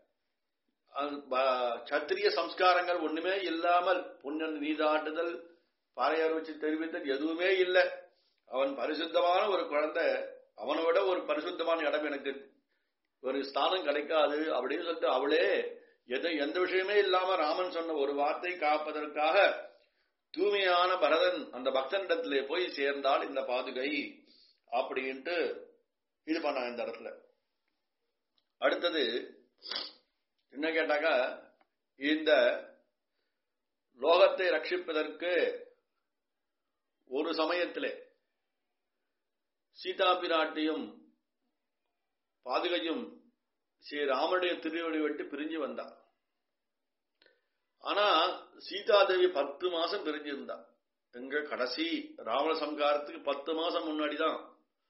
அஹ், ப- சத்திரிய சம்ஸ்காரங்கள் ஒண்ணுமே இல்லாமல் புண்ணன் நீதாட்டுதல் பாறையார் வச்சு தெரிவித்தல் எதுவுமே இல்லை அவன் பரிசுத்தமான ஒரு குழந்தை அவனை விட ஒரு பரிசுத்தமான இடம் எனக்கு ஒரு ஸ்தானம் கிடைக்காது அப்படின்னு சொல்லிட்டு அவளே எதை எந்த விஷயமே இல்லாம ராமன் சொன்ன ஒரு வார்த்தை காப்பதற்காக தூய்மையான பரதன் அந்த பக்தனிடத்திலே போய் சேர்ந்தால் இந்த பாதுகை அப்படின்ட்டு இது பண்ணாங்க இந்த இடத்துல அடுத்தது என்ன கேட்டாக்கா இந்த லோகத்தை ரட்சிப்பதற்கு ஒரு சமயத்திலே சீதா பிராட்டியும் பாதுகையும் ஸ்ரீ ராமனுடைய திருவடி விட்டு பிரிஞ்சு வந்தா ஆனா சீதாதேவி பத்து மாசம் பிரிஞ்சிருந்தா எங்க கடைசி ராவண சம்காரத்துக்கு பத்து மாசம் முன்னாடிதான்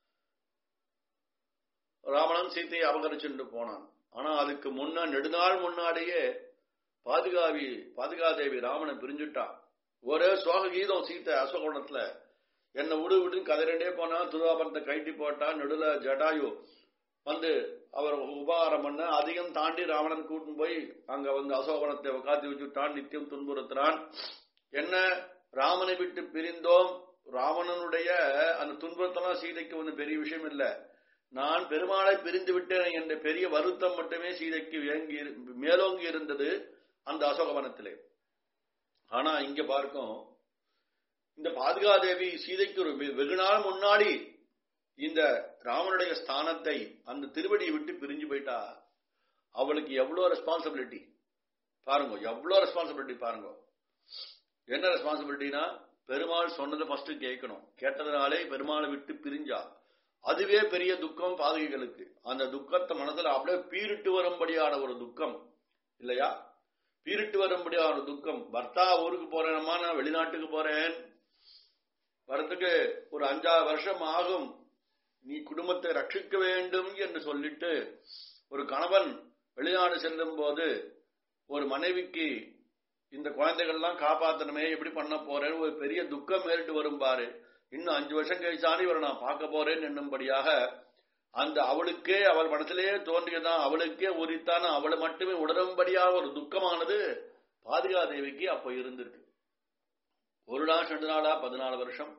ராவணன் சீத்தையை அபகரிச்சுட்டு போனான் ஆனா அதுக்கு முன்னா நெடுநாள் முன்னாடியே பாதுகாவி பாதுகாதேவி ராமனை பிரிஞ்சுட்டா ஒரே சோக கீதம் சீத்தை அசோகணத்துல என்ன விடு விடுன்னு கதறிண்டே போனா துதாபரத்தை கைட்டி போட்டா நடுல ஜடாயு வந்து அவர் உபகாரம் பண்ண அதையும் தாண்டி ராவணன் கூட்டின்னு போய் அங்க வந்து அசோகவனத்தை உட்காந்து வச்சுட்டான் நித்தியம் துன்புறுத்துறான் என்ன ராமனை விட்டு பிரிந்தோம் ராவணனுடைய அந்த துன்புறுத்தலாம் சீதைக்கு ஒன்றும் பெரிய விஷயம் இல்ல நான் பெருமாளை பிரிந்து விட்டேன் என்ற பெரிய வருத்தம் மட்டுமே சீதைக்கு வேங்கி இரு- மேலோங்கி இருந்தது அந்த அசோகவனத்திலே ஆனா இங்க பார்க்கும் இந்த பாதுகாதேவி சீதைக்கு ஒரு வெ- வெகு நாள் முன்னாடி இந்த ராமனுடைய ஸ்தானத்தை அந்த திருவடியை விட்டு பிரிஞ்சு போயிட்டா அவளுக்கு எவ்வளவு ரெஸ்பான்சிபிலிட்டி பாருங்க எவ்வளவு ரெஸ்பான்சிபிலிட்டி பாருங்க என்ன ரெஸ்பான்சிபிலிட்டினா பெருமாள் சொன்னதை ஃபர்ஸ்ட் கேட்கணும் கேட்டதுனாலே பெருமாளை விட்டு பிரிஞ்சா அதுவே பெரிய துக்கம் பாதகைகளுக்கு அந்த துக்கத்தை மனசுல அப்படியே பீரிட்டு வரும்படியான ஒரு துக்கம் இல்லையா பீரிட்டு வரும்படியான ஒரு துக்கம் பர்த்தா ஊருக்கு போறேனம்மா நான் வெளிநாட்டுக்கு போறேன் வரத்துக்கு ஒரு அஞ்சாறு வருஷம் ஆகும் நீ குடும்பத்தை ரட்சிக்க வேண்டும் என்று சொல்லிட்டு ஒரு கணவன் வெளிநாடு செல்லும் போது ஒரு மனைவிக்கு இந்த குழந்தைகள்லாம் காப்பாத்தணுமே எப்படி பண்ண போறேன்னு ஒரு பெரிய துக்கம் மேலிட்டு வரும் பாரு இன்னும் அஞ்சு வருஷம் கழிச்சாலும் இவரை நான் பார்க்க போறேன் என்னும்படியாக அந்த அவளுக்கே அவள் மனசிலேயே தோன்றியதான் அவளுக்கே உரித்தான அவளை மட்டுமே உணரும்படியாக ஒரு துக்கமானது பாதுகாதேவிக்கு அப்ப இருந்திருக்கு ஒரு நாள் ரெண்டு நாளா பதினாலு வருஷம்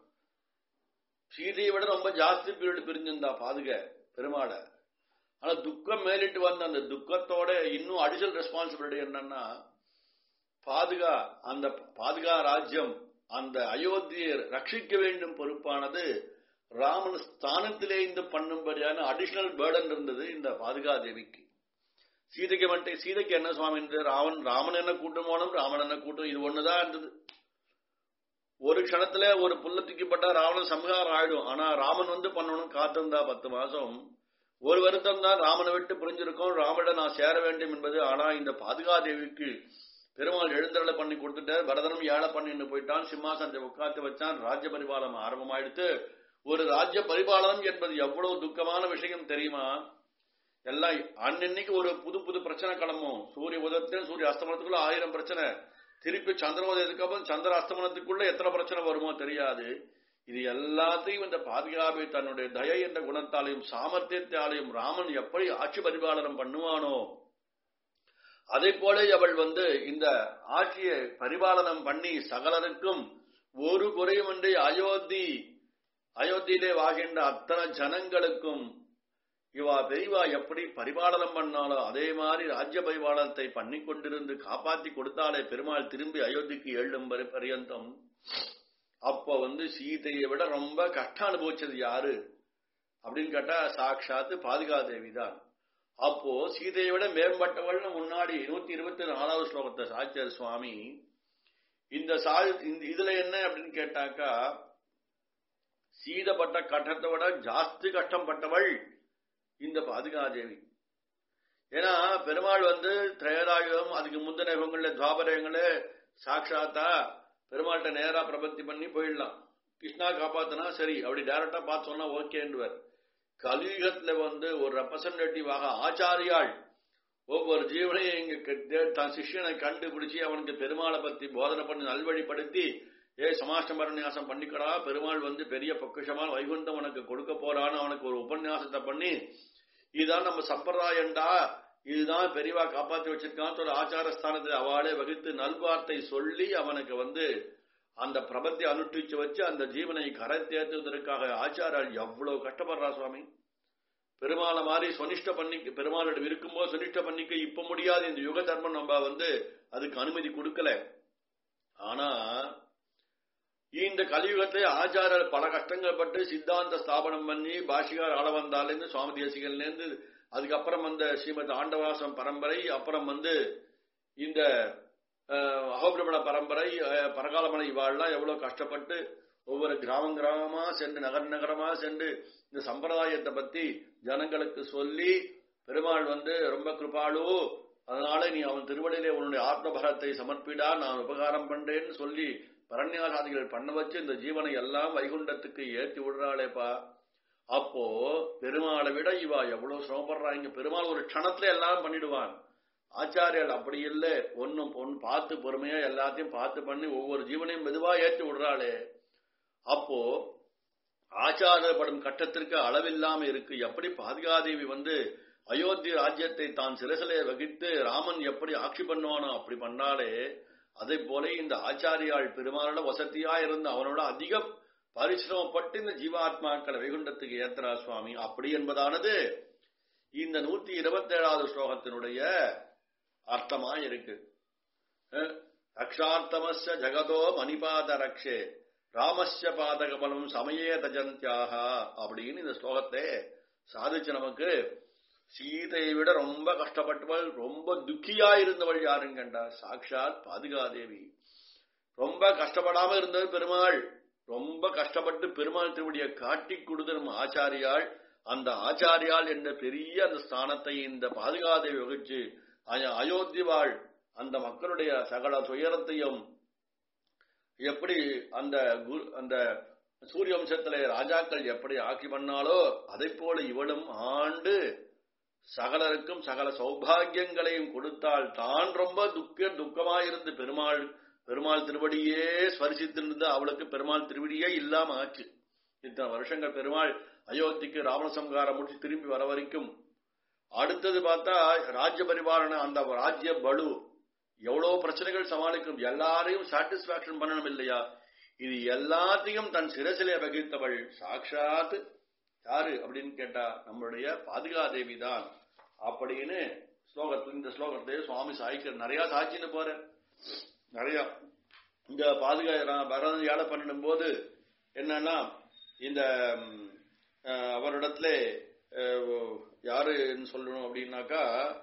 சீதையை விட ரொம்ப ஜாஸ்தி பீரியட் பிரிஞ்சிருந்தா பாதுக பெருமாள ஆனா துக்கம் மேலிட்டு வந்த அந்த துக்கத்தோட இன்னும் அடிஷனல் ரெஸ்பான்சிபிலிட்டி என்னன்னா பாதுகா அந்த பாதுகா ராஜ்யம் அந்த அயோத்தியை ரட்சிக்க வேண்டும் பொறுப்பானது ராமன் ஸ்தானத்திலே இந்த பண்ணும்படியான அடிஷனல் பேர்டன் இருந்தது இந்த பாதுகா தேவிக்கு சீதைக்கு மட்டும் சீதைக்கு என்ன சுவாமி ராவன் ராமன் என்ன கூட்டம் போனோம் ராமன் என்ன கூட்டம் இது ஒண்ணுதான் இருந்தது ஒரு க்ஷணத்துல ஒரு புல்ல தூக்கிப்பட்டா ராவணன் சம்ஹாரம் ஆயிடும் ஆனா ராமன் வந்து பண்ணணும் காத்திருந்தா பத்து மாசம் ஒரு வருத்தம் தான் ராமனை விட்டு புரிஞ்சிருக்கோம் ராமனை நான் சேர வேண்டும் என்பது ஆனா இந்த பாதுகாதேவிக்கு பெருமாள் எழுந்தருளை பண்ணி கொடுத்துட்டார் பரதனும் ஏழை பண்ணின்னு போயிட்டான் சிம்மாசனத்தை உட்காந்து வச்சான் ராஜ்ய பரிபாலனம் ஆரம்பமாயிடுத்து ஒரு ராஜ்ய பரிபாலனம் என்பது எவ்வளவு துக்கமான விஷயம் தெரியுமா எல்லாம் அன்னன்னைக்கு ஒரு புது புது பிரச்சனை கிளம்பும் சூரிய உதயத்திலும் சூரிய அஸ்தமனத்துக்குள்ள ஆயிரம் பிரச்சனை திருப்பி சந்திரோதயத்துக்கு அப்புறம் சந்திர அஸ்தமனத்துக்குள்ள எத்தனை பிரச்சனை வருமோ தெரியாது இது எல்லாத்தையும் இந்த பாதுகாப்பை தன்னுடைய தயை என்ற குணத்தாலையும் சாமர்த்தியத்தாலையும் ராமன் எப்படி ஆட்சி பரிபாலனம் பண்ணுவானோ அதை போல அவள் வந்து இந்த ஆட்சியை பரிபாலனம் பண்ணி சகலருக்கும் ஒரு குறையுமின்றி அயோத்தி அயோத்தியிலே வாகின்ற அத்தனை ஜனங்களுக்கும் இவா பெரியவா எப்படி பரிபாலனம் பண்ணாலோ அதே மாதிரி ராஜ்ய பரிபாலனத்தை பண்ணி கொண்டிருந்து காப்பாத்தி கொடுத்தாலே பெருமாள் திரும்பி அயோத்திக்கு எழும் பரியந்தம் அப்ப வந்து சீதையை விட ரொம்ப கஷ்டம் அனுபவிச்சது யாரு அப்படின்னு கேட்டா சாட்சாத்து பாதுகாதேவி தான் அப்போ சீதையை விட மேம்பட்டவள்னு முன்னாடி நூத்தி இருபத்தி நாலாவது ஸ்லோகத்தை சாச்சியார் சுவாமி இந்த சா இதுல என்ன அப்படின்னு கேட்டாக்கா சீதப்பட்ட கட்டத்தை விட ஜாஸ்தி கஷ்டப்பட்டவள் இந்த பாதுகாதேவி ஏன்னா பெருமாள் வந்து திரேதாயுகம் அதுக்கு முந்தின யுகங்கள்ல துவாபரங்கள்ல சாட்சாத்தா பெருமாள்கிட்ட நேரா பிரபத்தி பண்ணி போயிடலாம் கிருஷ்ணா காப்பாத்தினா சரி அப்படி டைரக்டா பார்த்து சொன்னா ஓகேன்னுவர் கலியுகத்துல வந்து ஒரு ரெப்ரசன்டேட்டிவாக ஆச்சாரியாள் ஒவ்வொரு ஜீவனையும் இங்க தான் சிஷ்யனை கண்டுபிடிச்சு அவனுக்கு பெருமாளை பத்தி போதனை பண்ணி நல்வழிப்படுத்தி ஏ சமாஷ்டமரநியாசம் பண்ணிக்கடா பெருமாள் வந்து பெரிய பொக்கிஷமான வைகுண்டம் உனக்கு கொடுக்க போறான்னு அவனுக்கு ஒரு உபன்யாசத்தை பண்ணி இதுதான் நம்ம சம்பிரதாயண்டா இதுதான் பெரியவா காப்பாத்தி வச்சிருக்கான்னு ஒரு ஆச்சாரஸ்தானத்தில் அவளே வகித்து நல்வார்த்தை சொல்லி அவனுக்கு வந்து அந்த பிரபத்தை அனுஷ்டிச்சு வச்சு அந்த ஜீவனை கரை தேர்த்துவதற்காக ஆச்சாரால் எவ்வளவு கஷ்டப்படுறா சுவாமி பெருமாளை மாதிரி சொனிஷ்ட பண்ணிக்க பெருமாளிடம் இருக்கும்போது சொனிஷ்ட பண்ணிக்க இப்ப முடியாது இந்த யுக தர்மம் நம்ம வந்து அதுக்கு அனுமதி கொடுக்கல ஆனா இந்த கலியுகத்தை ஆச்சாரர் பல கஷ்டங்கள் பட்டு சித்தாந்த ஸ்தாபனம் பண்ணி பாஷிகார் ஆள வந்தாலேருந்து சுவாமி தேசிகள்லேருந்து அதுக்கப்புறம் வந்த ஸ்ரீமத் ஆண்டவாசம் பரம்பரை அப்புறம் வந்து இந்த அகோபிரமண பரம்பரை பரகாலமனை இவாள்லாம் எவ்வளவு கஷ்டப்பட்டு ஒவ்வொரு கிராமம் கிராமமா சென்று நகர் நகரமா சென்று இந்த சம்பிரதாயத்தை பத்தி ஜனங்களுக்கு சொல்லி பெருமாள் வந்து ரொம்ப கிருபாளு அதனால நீ அவன் திருவடியிலே உன்னுடைய ஆத்மபரத்தை சமர்ப்பிடா நான் உபகாரம் பண்றேன்னு சொல்லி பரண்யாசாதிகள் பண்ண வச்சு இந்த ஜீவனை எல்லாம் வைகுண்டத்துக்கு ஏற்றி விடுறாளேப்பா அப்போ பெருமாளை விட இவா எவ்வளவு சிரமப்படுறா இங்க பெருமாள் ஒரு க்ஷணத்துல எல்லாம் பண்ணிடுவான் ஆச்சாரியர்கள் அப்படி இல்லை ஒன்னும் பொன் பார்த்து பொறுமையா எல்லாத்தையும் பார்த்து பண்ணி ஒவ்வொரு ஜீவனையும் மெதுவா ஏற்றி விடுறாளே அப்போ ஆச்சாரப்படும் கட்டத்திற்கு அளவில்லாம இருக்கு எப்படி பாதுகாதேவி வந்து அயோத்தி ராஜ்யத்தை தான் சிறசிலே வகித்து ராமன் எப்படி ஆட்சி பண்ணுவானோ அப்படி பண்ணாலே அதே போல இந்த ஆச்சாரியாள் பெருமாளோட வசதியா இருந்து அவனோட அதிக பரிசிரமப்பட்டு இந்த ஜீவாத்மாக்களை வைகுண்டத்துக்கு ஏத்தரா சுவாமி அப்படி என்பதானது இந்த நூத்தி இருபத்தி ஏழாவது ஸ்லோகத்தினுடைய அர்த்தமா இருக்கு ரக்ஷார்த்தமஸ்ய ஜகதோ மணிபாத ரக்ஷே ராமஸ்ய பாதகபலம் சமயே தஜந்தியாக அப்படின்னு இந்த ஸ்லோகத்தை சாதிச்சு நமக்கு சீதையை விட ரொம்ப கஷ்டப்பட்டவள் ரொம்ப துக்கியா இருந்தவள் யாருன்னு கண்டா சாட்சாத் பாதுகாதேவி ரொம்ப கஷ்டப்படாம இருந்தது பெருமாள் ரொம்ப கஷ்டப்பட்டு பெருமாள் திருவடியை காட்டி கொடுத்தரும் ஆச்சாரியாள் அந்த ஆச்சாரியால் என்ற பெரிய அந்த ஸ்தானத்தை இந்த பாதுகாதேவி வகிச்சு அயோத்திவாள் அந்த மக்களுடைய சகல துயரத்தையும் எப்படி அந்த அந்த சூரிய வம்சத்திலே ராஜாக்கள் எப்படி ஆக்கி பண்ணாலோ அதை போல இவளும் ஆண்டு சகலருக்கும் சகல சௌபாகியங்களையும் கொடுத்தால் தான் ரொம்ப துக்க துக்கமாயிருந்து பெருமாள் பெருமாள் திருவடியே ஸ்பரிசித்திருந்த அவளுக்கு பெருமாள் திருவடியே இல்லாம ஆச்சு இத்தனை வருஷங்கள் பெருமாள் அயோத்திக்கு ராவண சம்காரம் முடிச்சு திரும்பி வர வரைக்கும் அடுத்தது பார்த்தா ராஜ்ய பரிபாலன அந்த ராஜ்ய பலு எவ்வளவு பிரச்சனைகள் சமாளிக்கும் எல்லாரையும் சாட்டிஸ்பாக்சன் பண்ணணும் இல்லையா இது எல்லாத்தையும் தன் சிரசிலே வகித்தவள் சாட்சாத் யாரு அப்படின்னு கேட்டா நம்மளுடைய பாதுகாதேவி தான் அப்படின்னு ஸ்லோகத்தில் இந்த ஸ்லோகத்திலே சுவாமி சாய்க்கர் நிறைய சாட்சின்னு போற நிறைய இந்த பாதுகா பரதன் யாழ பண்ணிடும் போது என்னன்னா இந்த ம், அஹ், அவரிடத்துல அஹ், யாருன்னு சொல்லணும் அப்படின்னாக்கா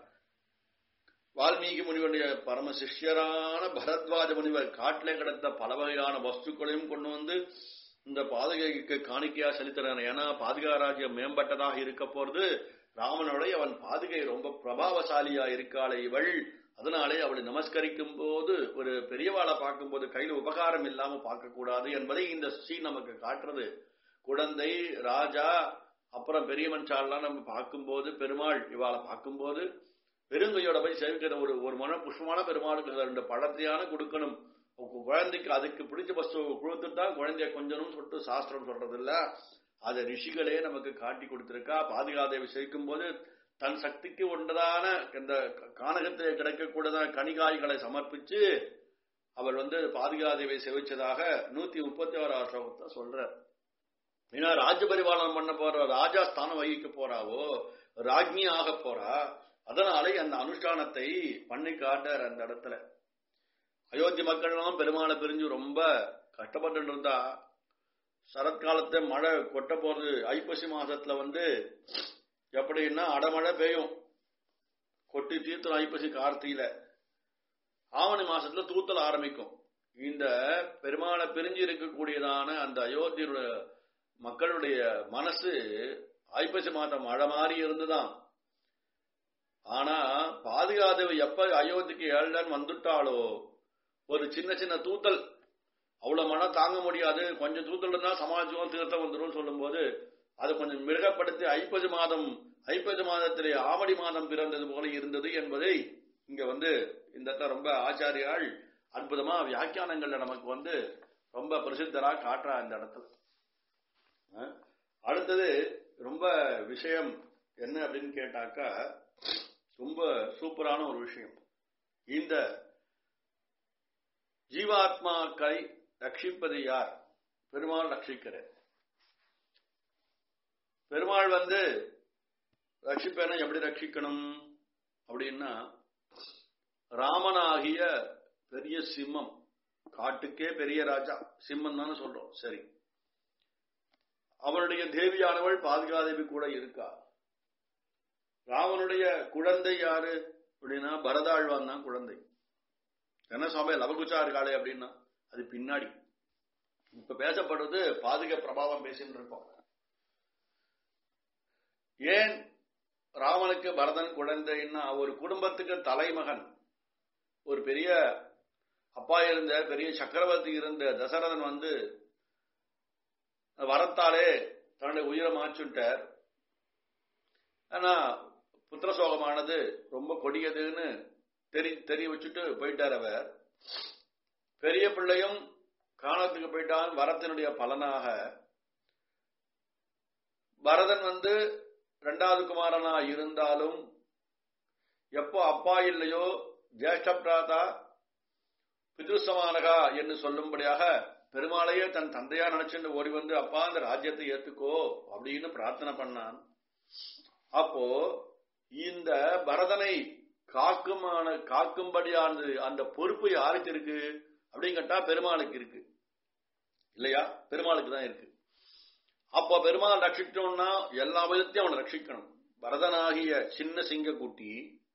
வால்மீகி முனிவருடைய பரம சிஷ்யரான பரத்வாஜ முனிவர் காட்டிலே கிடந்த பல வகையான வஸ்துக்களையும் கொண்டு வந்து இந்த பாதுகைக்கு காணிக்கையா செலுத்துறான் ஏன்னா பாதுகா ராஜ்யம் மேம்பட்டதாக இருக்க போறது ராமனுடைய அவன் பாதுகை ரொம்ப பிரபாவசாலியா இருக்காளே இவள் அதனாலே அவளை நமஸ்கரிக்கும் போது ஒரு பெரியவாளை பார்க்கும்போது கையில உபகாரம் இல்லாம பார்க்க கூடாது என்பதை இந்த சீன் நமக்கு காட்டுறது குழந்தை ராஜா அப்புறம் பெரிய மனுஷாலாம் நம்ம பார்க்கும்போது பெருமாள் இவாளை பார்க்கும்போது பெருங்கையோட போய் சேவிக்கிற ஒரு ஒரு மன புஷ்பமான பெருமாளுக்கு ரெண்டு பழத்தையான கொடுக்கணும் உங்க குழந்தைக்கு அதுக்கு பிடிச்ச வஸ்து கொடுத்துட்டு தான் குழந்தைய கொஞ்சணும் சொல்லிட்டு சாஸ்திரம் சொல்றது இல்ல அதை ரிஷிகளே நமக்கு காட்டி கொடுத்திருக்கா பாதுகாதேவி சேர்க்கும் போது தன் சக்திக்கு ஒன்றதான இந்த கானகத்திலே கிடைக்கக்கூடியதான கனிகாய்களை சமர்ப்பிச்சு அவர் வந்து பாதுகாதேவியை சேவிச்சதாக நூத்தி முப்பத்தி ஆறாவது ஸ்லோகத்தை சொல்றார் ஏன்னா ராஜ்ய பரிபாலனம் பண்ண போற ராஜா ஸ்தானம் வகிக்க போறாவோ ராஜ்ஞி ஆக போறா அதனாலே அந்த அனுஷ்டானத்தை பண்ணி காட்டார் அந்த இடத்துல அயோத்தி மக்கள்லாம் பெருமாளை பிரிஞ்சு ரொம்ப கஷ்டப்பட்டு இருந்தா சரத்காலத்தை மழை கொட்ட போறது ஐப்பசி மாசத்துல வந்து எப்படின்னா அடமழை பெய்யும் கொட்டி தீர்த்தல் ஐப்பசி கார்த்தியில ஆவணி மாசத்துல தூத்தல் ஆரம்பிக்கும் இந்த பெருமாளை பிரிஞ்சு இருக்கக்கூடியதான அந்த அயோத்தியுடைய மக்களுடைய மனசு ஐப்பசி மாதம் மழை மாதிரி இருந்துதான் ஆனா பாதுகாதேவி எப்ப அயோத்திக்கு ஏழன் வந்துட்டாளோ ஒரு சின்ன சின்ன தூத்தல் அவ்வளவு மனம் தாங்க முடியாது கொஞ்சம் தூத்தல் இருந்தா சமாளிச்சுவோம் தீர்த்தம் வந்துடும் சொல்லும்போது அது கொஞ்சம் மிருகப்படுத்தி ஐப்பது மாதம் ஐப்பது மாதத்திலே ஆவடி மாதம் பிறந்தது போல இருந்தது என்பதை இங்க வந்து இந்த இடத்துல ரொம்ப ஆச்சாரியாள் அற்புதமா வியாக்கியானங்கள்ல நமக்கு வந்து ரொம்ப பிரசித்தரா காட்டுறா இந்த இடத்துல அஹ், அடுத்தது ரொம்ப விஷயம் என்ன அப்படின்னு கேட்டாக்கா ரொம்ப சூப்பரான ஒரு விஷயம் இந்த ஜீவாத்மாக்களை ரட்சிப்பது யார் பெருமாள் ரட்சிக்கிறார் பெருமாள் வந்து ரட்சிப்பேனா எப்படி ரட்சிக்கணும் அப்படின்னா ராமனாகிய பெரிய சிம்மம் காட்டுக்கே பெரிய ராஜா சிம்மம் தானே சொல்றோம் சரி அவனுடைய தேவியானவள் பாதுகாதேவி கூட இருக்கா ராமனுடைய குழந்தை யாரு அப்படின்னா பரதாழ்வான் தான் குழந்தை என்ன சுவாமி லவகுச்சா இருக்காளே அப்படின்னா அது பின்னாடி இப்ப பேசப்படுறது பாதுக பிரபாவம் பேசிட்டு இருக்கோம் ஏன் ராமனுக்கு பரதன் குழந்தைன்னா ஒரு குடும்பத்துக்கு தலைமகன் ஒரு பெரிய அப்பா இருந்த பெரிய சக்கரவர்த்தி இருந்த தசரதன் வந்து வரத்தாலே தன்னுடைய உயிரை மாச்சுட்டார் ஆனா புத்திர சோகமானது ரொம்ப கொடியதுன்னு தெரி தெரிய வச்சுட்டு போயிட்டார் அவர் பெரிய பிள்ளையும் காணத்துக்கு போயிட்டான் வரத்தினுடைய பலனாக பரதன் வந்து இரண்டாவது குமாரனா இருந்தாலும் எப்போ அப்பா இல்லையோ ஜேஷ்ட பிராதா பிதுசமானகா என்று சொல்லும்படியாக பெருமாளையே தன் தந்தையா நினைச்சுன்னு ஓடி வந்து அப்பா அந்த ராஜ்யத்தை ஏத்துக்கோ அப்படின்னு பிரார்த்தனை பண்ணான் அப்போ இந்த பரதனை காக்குமான காக்கும்படியானது அந்த பொறுப்பு யாருக்கு இருக்கு அப்படின்னு கேட்டா பெருமாளுக்கு இருக்கு இல்லையா பெருமாளுக்கு தான் இருக்கு அப்போ பெருமாள் ரட்சிட்டோம்னா எல்லா விதத்தையும் அவனை ரட்சிக்கணும் பரதனாகிய சின்ன சிங்க குட்டி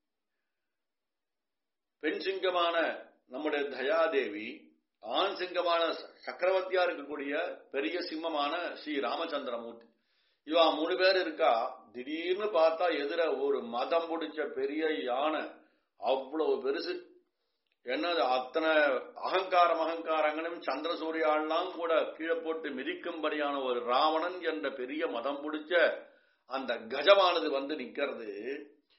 பெண் சிங்கமான நம்முடைய தயாதேவி ஆண் சிங்கமான சக்கரவர்த்தியா இருக்கக்கூடிய பெரிய சிம்மமான ஸ்ரீ ராமச்சந்திரமூர்த்தி இவா மூணு பேர் இருக்கா திடீர்னு பார்த்தா எதிர ஒரு மதம் பிடிச்ச பெரிய யானை அவ்வளவு பெருசு என்னது அத்தனை அகங்காரம் அகங்காரங்களும் சந்திர சூரியாலாம் கூட கீழே போட்டு மிதிக்கும்படியான ஒரு ராவணன் என்ற பெரிய மதம் பிடிச்ச அந்த கஜமானது வந்து நிக்கிறது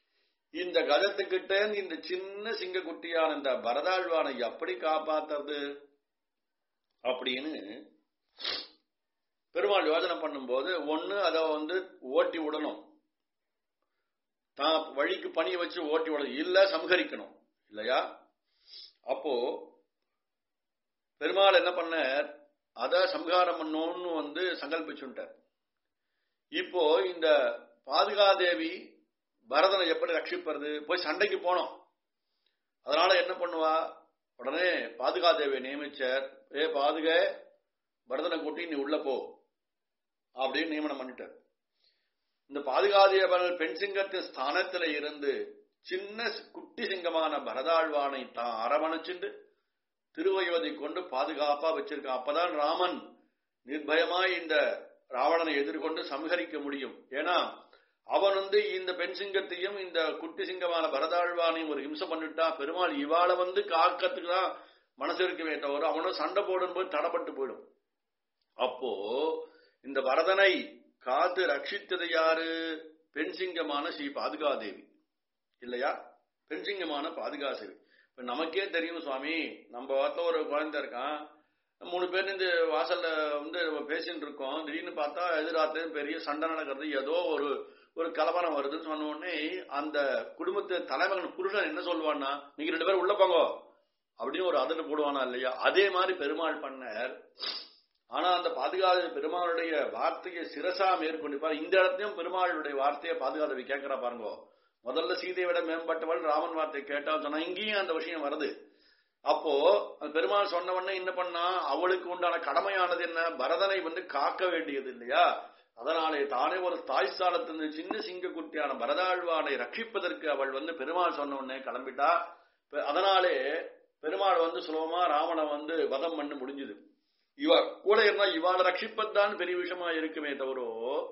இந்த கஜத்துக்கிட்ட இந்த சின்ன சிங்கக்குட்டியான இந்த பரதாழ்வானை எப்படி காப்பாத்துறது அப்படின்னு பெருமாள் யோஜனை பண்ணும்போது ஒண்ணு அதை வந்து ஓட்டி விடணும் தான் வழிக்கு பணியை வச்சு ஓட்டி விடணும் இல்ல சம்ஹரிக்கணும் இல்லையா அப்போ பெருமாள் என்ன பண்ணார் அத சம்ஹாரம் பண்ணோம்னு வந்து சங்கல்பிச்சுட்டார் இப்போ இந்த பாதுகாதேவி பரதனை எப்படி ரட்சிப்பது போய் சண்டைக்கு போனோம் அதனால என்ன பண்ணுவா உடனே பாதுகாதேவியை நியமிச்சார் ஏ பாதுக பரதனை கூட்டி நீ உள்ள போ அப்படின்னு நியமனம் பண்ணிட்டார் இந்த பாதுகாதேவர்கள் பெண் சிங்கத்தின் ஸ்தானத்துல இருந்து சின்ன குட்டி சிங்கமான பரதாழ்வானை தான் அரவணைச்சுண்டு திருவயோதை கொண்டு பாதுகாப்பா வச்சிருக்கான் அப்பதான் ராமன் நிர்பயமாய் இந்த ராவணனை எதிர்கொண்டு சம்ஹரிக்க முடியும் ஏன்னா அவன் வந்து இந்த பெண் சிங்கத்தையும் இந்த குட்டி சிங்கமான பரதாழ்வானையும் ஒரு ஹிம்சை பண்ணிட்டா பெருமாள் இவாளை வந்து காக்கத்துக்கு தான் மனசு இருக்கவே தவிர அவனும் சண்டை போடும்போது தடப்பட்டு போயிடும் அப்போ இந்த பரதனை காத்து ரட்சித்தது யாரு பெண் சிங்கமான ஸ்ரீ பாதுகாதேவி இல்லையா பெண் சிங்கமான பாதுகாதேவி இப்ப நமக்கே தெரியும் சுவாமி நம்ம வார்த்தை ஒரு குழந்தை இருக்கான் மூணு பேர் இந்த வாசல்ல வந்து பேசிட்டு இருக்கோம் திடீர்னு பார்த்தா எதிராத்துல பெரிய சண்டை நடக்கிறது ஏதோ ஒரு ஒரு கலவரம் வருதுன்னு சொன்ன உடனே அந்த குடும்பத்து தலைமகன் புருஷன் என்ன சொல்லுவான்னா நீங்க ரெண்டு பேரும் உள்ள போங்க அப்படின்னு ஒரு அதில் போடுவானா இல்லையா அதே மாதிரி பெருமாள் பண்ணார் ஆனா அந்த பாதுகாத பெருமாளுடைய வார்த்தையை சிரசா மேற்கொண்டிருப்பார் இந்த இடத்தையும் பெருமாளுடைய வார்த்தையை பாதுகாதவி கேட்கிறா பாருங்க முதல்ல சீதையை விட மேம்பட்டவள் ராமன் வார்த்தை கேட்டா சொன்னா இங்கேயும் அந்த விஷயம் வருது அப்போ அந்த பெருமாள் சொன்ன உடனே என்ன பண்ணா அவளுக்கு உண்டான கடமையானது என்ன பரதனை வந்து காக்க வேண்டியது இல்லையா அதனாலே தானே ஒரு தாய் ஸ்தானத்திலிருந்து சின்ன சிங்கக்குட்டியான பரதாழ்வானை ரட்சிப்பதற்கு அவள் வந்து பெருமாள் சொன்ன உடனே கிளம்பிட்டா அதனாலே பெருமாள் வந்து சுலபமா ராவணை வந்து வதம் பண்ண முடிஞ்சுது இவ கூட இருந்தா இவாளை ரட்சிப்பதுதான் பெரிய விஷயமா இருக்குமே தவிர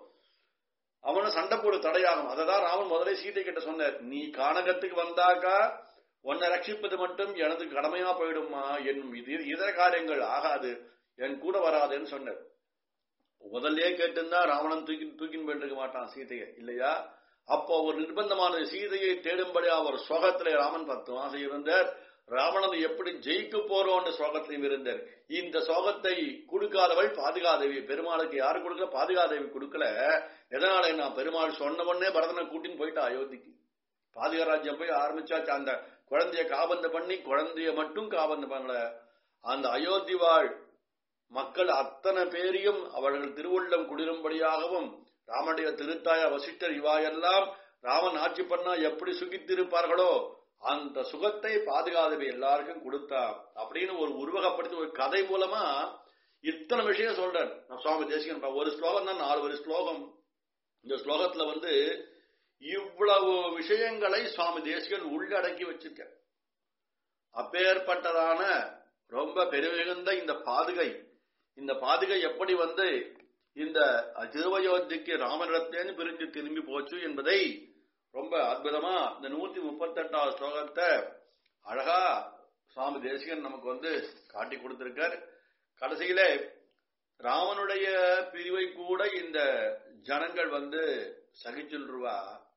அவனை சண்டை போடு தடையாகும் அததான் ராமன் முதலே சீதை கிட்ட சொன்னார் நீ கானகத்துக்கு வந்தாக்கா உன்னை ரட்சிப்பது மட்டும் எனது கடமையா போயிடுமா என் இது இதர காரியங்கள் ஆகாது என் கூட வராதுன்னு சொன்னார் முதல்ல கேட்டிருந்தா ராவணன் தூக்கி தூக்கின்னு போயிருக்க மாட்டான் சீதையை இல்லையா அப்போ ஒரு நிர்பந்தமான சீதையை தேடும்படி அவர் சோகத்திலே ராமன் பத்து மாசம் இருந்தார் ராவணன் எப்படி ஜெயிக்க போறோம்னு சோகத்திலையும் இருந்தார் இந்த சோகத்தை கொடுக்காதவள் பாதுகாதேவி பெருமாளுக்கு யாரு கொடுக்கல பாதுகாதேவி கொடுக்கல எதனால நான் பெருமாள் சொன்ன உடனே பரதனை கூட்டின்னு போயிட்டா அயோத்திக்கு பாதுகா ராஜ்யம் போய் ஆரம்பிச்சாச்சு அந்த குழந்தைய காபந்த பண்ணி குழந்தைய மட்டும் காபந்த பண்ணல அந்த அயோத்தி வாழ் மக்கள் அத்தனை பேரையும் அவர்கள் திருவுள்ளம் குளிரும்படியாகவும் ராமனுடைய திருத்தாய வசிஷ்டர் இவாயெல்லாம் ராமன் ஆட்சி பண்ணா எப்படி சுகித்திருப்பார்களோ அந்த சுகத்தை பாதுகாதவை எல்லாருக்கும் கொடுத்தா அப்படின்னு ஒரு உருவகப்படுத்தி ஒரு கதை மூலமா இத்தனை விஷயம் சொல்றார் நான் சுவாமி தேசிகன் ஒரு ஸ்லோகம் தான் நாலு ஒரு ஸ்லோகம் இந்த ஸ்லோகத்துல வந்து இவ்வளவு விஷயங்களை சுவாமி தேசிகன் உள்ளடக்கி வச்சிருக்க அப்பேற்பட்டதான ரொம்ப பெருமிகுந்த இந்த பாதுகை இந்த பாதுகை எப்படி வந்து இந்த திருவயோத்திக்கு ராமனிடத்தேன்னு பிரிஞ்சு திரும்பி போச்சு என்பதை ரொம்ப அற்புதமா இந்த நூத்தி முப்பத்தி எட்டாவது ஸ்லோகத்தை அழகா சுவாமி தேசிகன் நமக்கு வந்து காட்டி கொடுத்திருக்கார் கடைசியில ராமனுடைய பிரிவை கூட இந்த ஜனங்கள் வந்து சகிச்சுருவா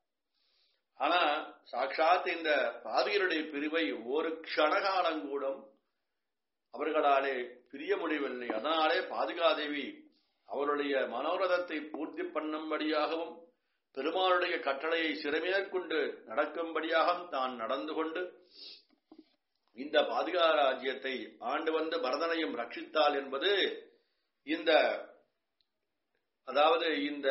ஆனா சாட்சாத் இந்த பாதியருடைய பிரிவை ஒரு க்ஷணகாலம் கூட அவர்களாலே பிரிய முடியவில்லை அதனாலே பாதுகாதேவி அவருடைய மனோரதத்தை பூர்த்தி பண்ணும்படியாகவும் பெருமாளுடைய கட்டளையை சிறமேற்கொண்டு நடக்கும்படியாகவும் தான் நடந்து கொண்டு இந்த பாதுகா ராஜ்யத்தை ஆண்டு வந்து பரதனையும் ரட்சித்தாள் என்பது இந்த அதாவது இந்த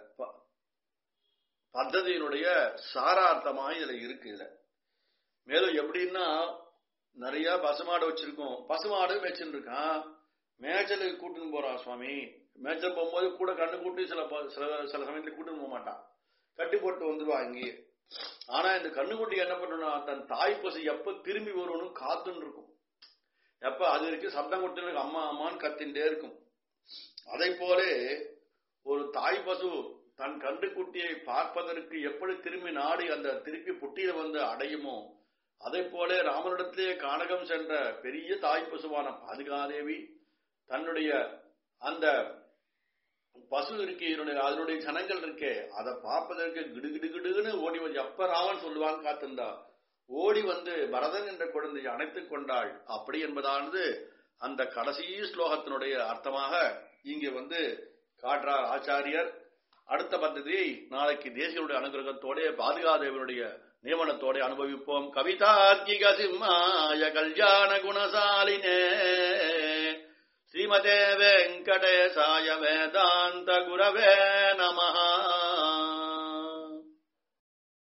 பத்ததியினுடைய சாரார்த்தமாக இதுல இருக்கு இதுல மேலும் எப்படின்னா நிறைய பசுமாடு வச்சிருக்கோம் பசுமாடு மேய்ச்சின்னு இருக்கான் மேய்ச்சலுக்கு கூட்டுன்னு போறான் சுவாமி மேய்ச்சல் போகும்போது கூட கண்ணு கூட்டி சில சில சில சமயத்துல கூட்டுன்னு போக மாட்டான் கட்டி போட்டு வந்துடுவா இங்கேயே ஆனா இந்த கண்ணுக்குட்டி என்ன பண்ணணும்னா தன் தாய் பசு எப்ப திரும்பி வருவனும் காத்துன்னு இருக்கும் எப்ப அது இருக்கு சப்தம் கொடுத்து அம்மா அம்மான்னு கத்தின்ண்டே இருக்கும் அதை போல ஒரு தாய் பசு தன் கன்றுக்குட்டியை பார்ப்பதற்கு எப்படி திரும்பி நாடி அந்த திருப்பி புட்டியில வந்து அடையுமோ அதை போல ராமனிடத்திலே கானகம் சென்ற பெரிய தாய் பசுவான பாதுகாதேவி தன்னுடைய அந்த பசு இருக்கு இதனுடைய அதனுடைய ஜனங்கள் இருக்கே அதை பார்ப்பதற்கு கிடு கிடு கிடுன்னு ஓடி வந்து எப்ப ராமன் சொல்லுவாங்க காத்திருந்தா ஓடி வந்து பரதன் என்ற குழந்தையை அணைத்துக் கொண்டாள் அப்படி என்பதானது அந்த கடைசி ஸ்லோகத்தினுடைய அர்த்தமாக இங்கே வந்து காட்டுறார் ஆச்சாரியர் அடுத்த பദ്ധதியை நாளைக்கு தேசியனுடைய அனுகிரகத்தோட பாதுகாதேவனுடைய நியமனத்தோட அனுபவிப்போம் கவிதார்க்கிக சிம்மாய கல்யாண குணசாலினே ஸ்ரீமதே வெங்கடேசாய வேதாந்த குரவே நமஹா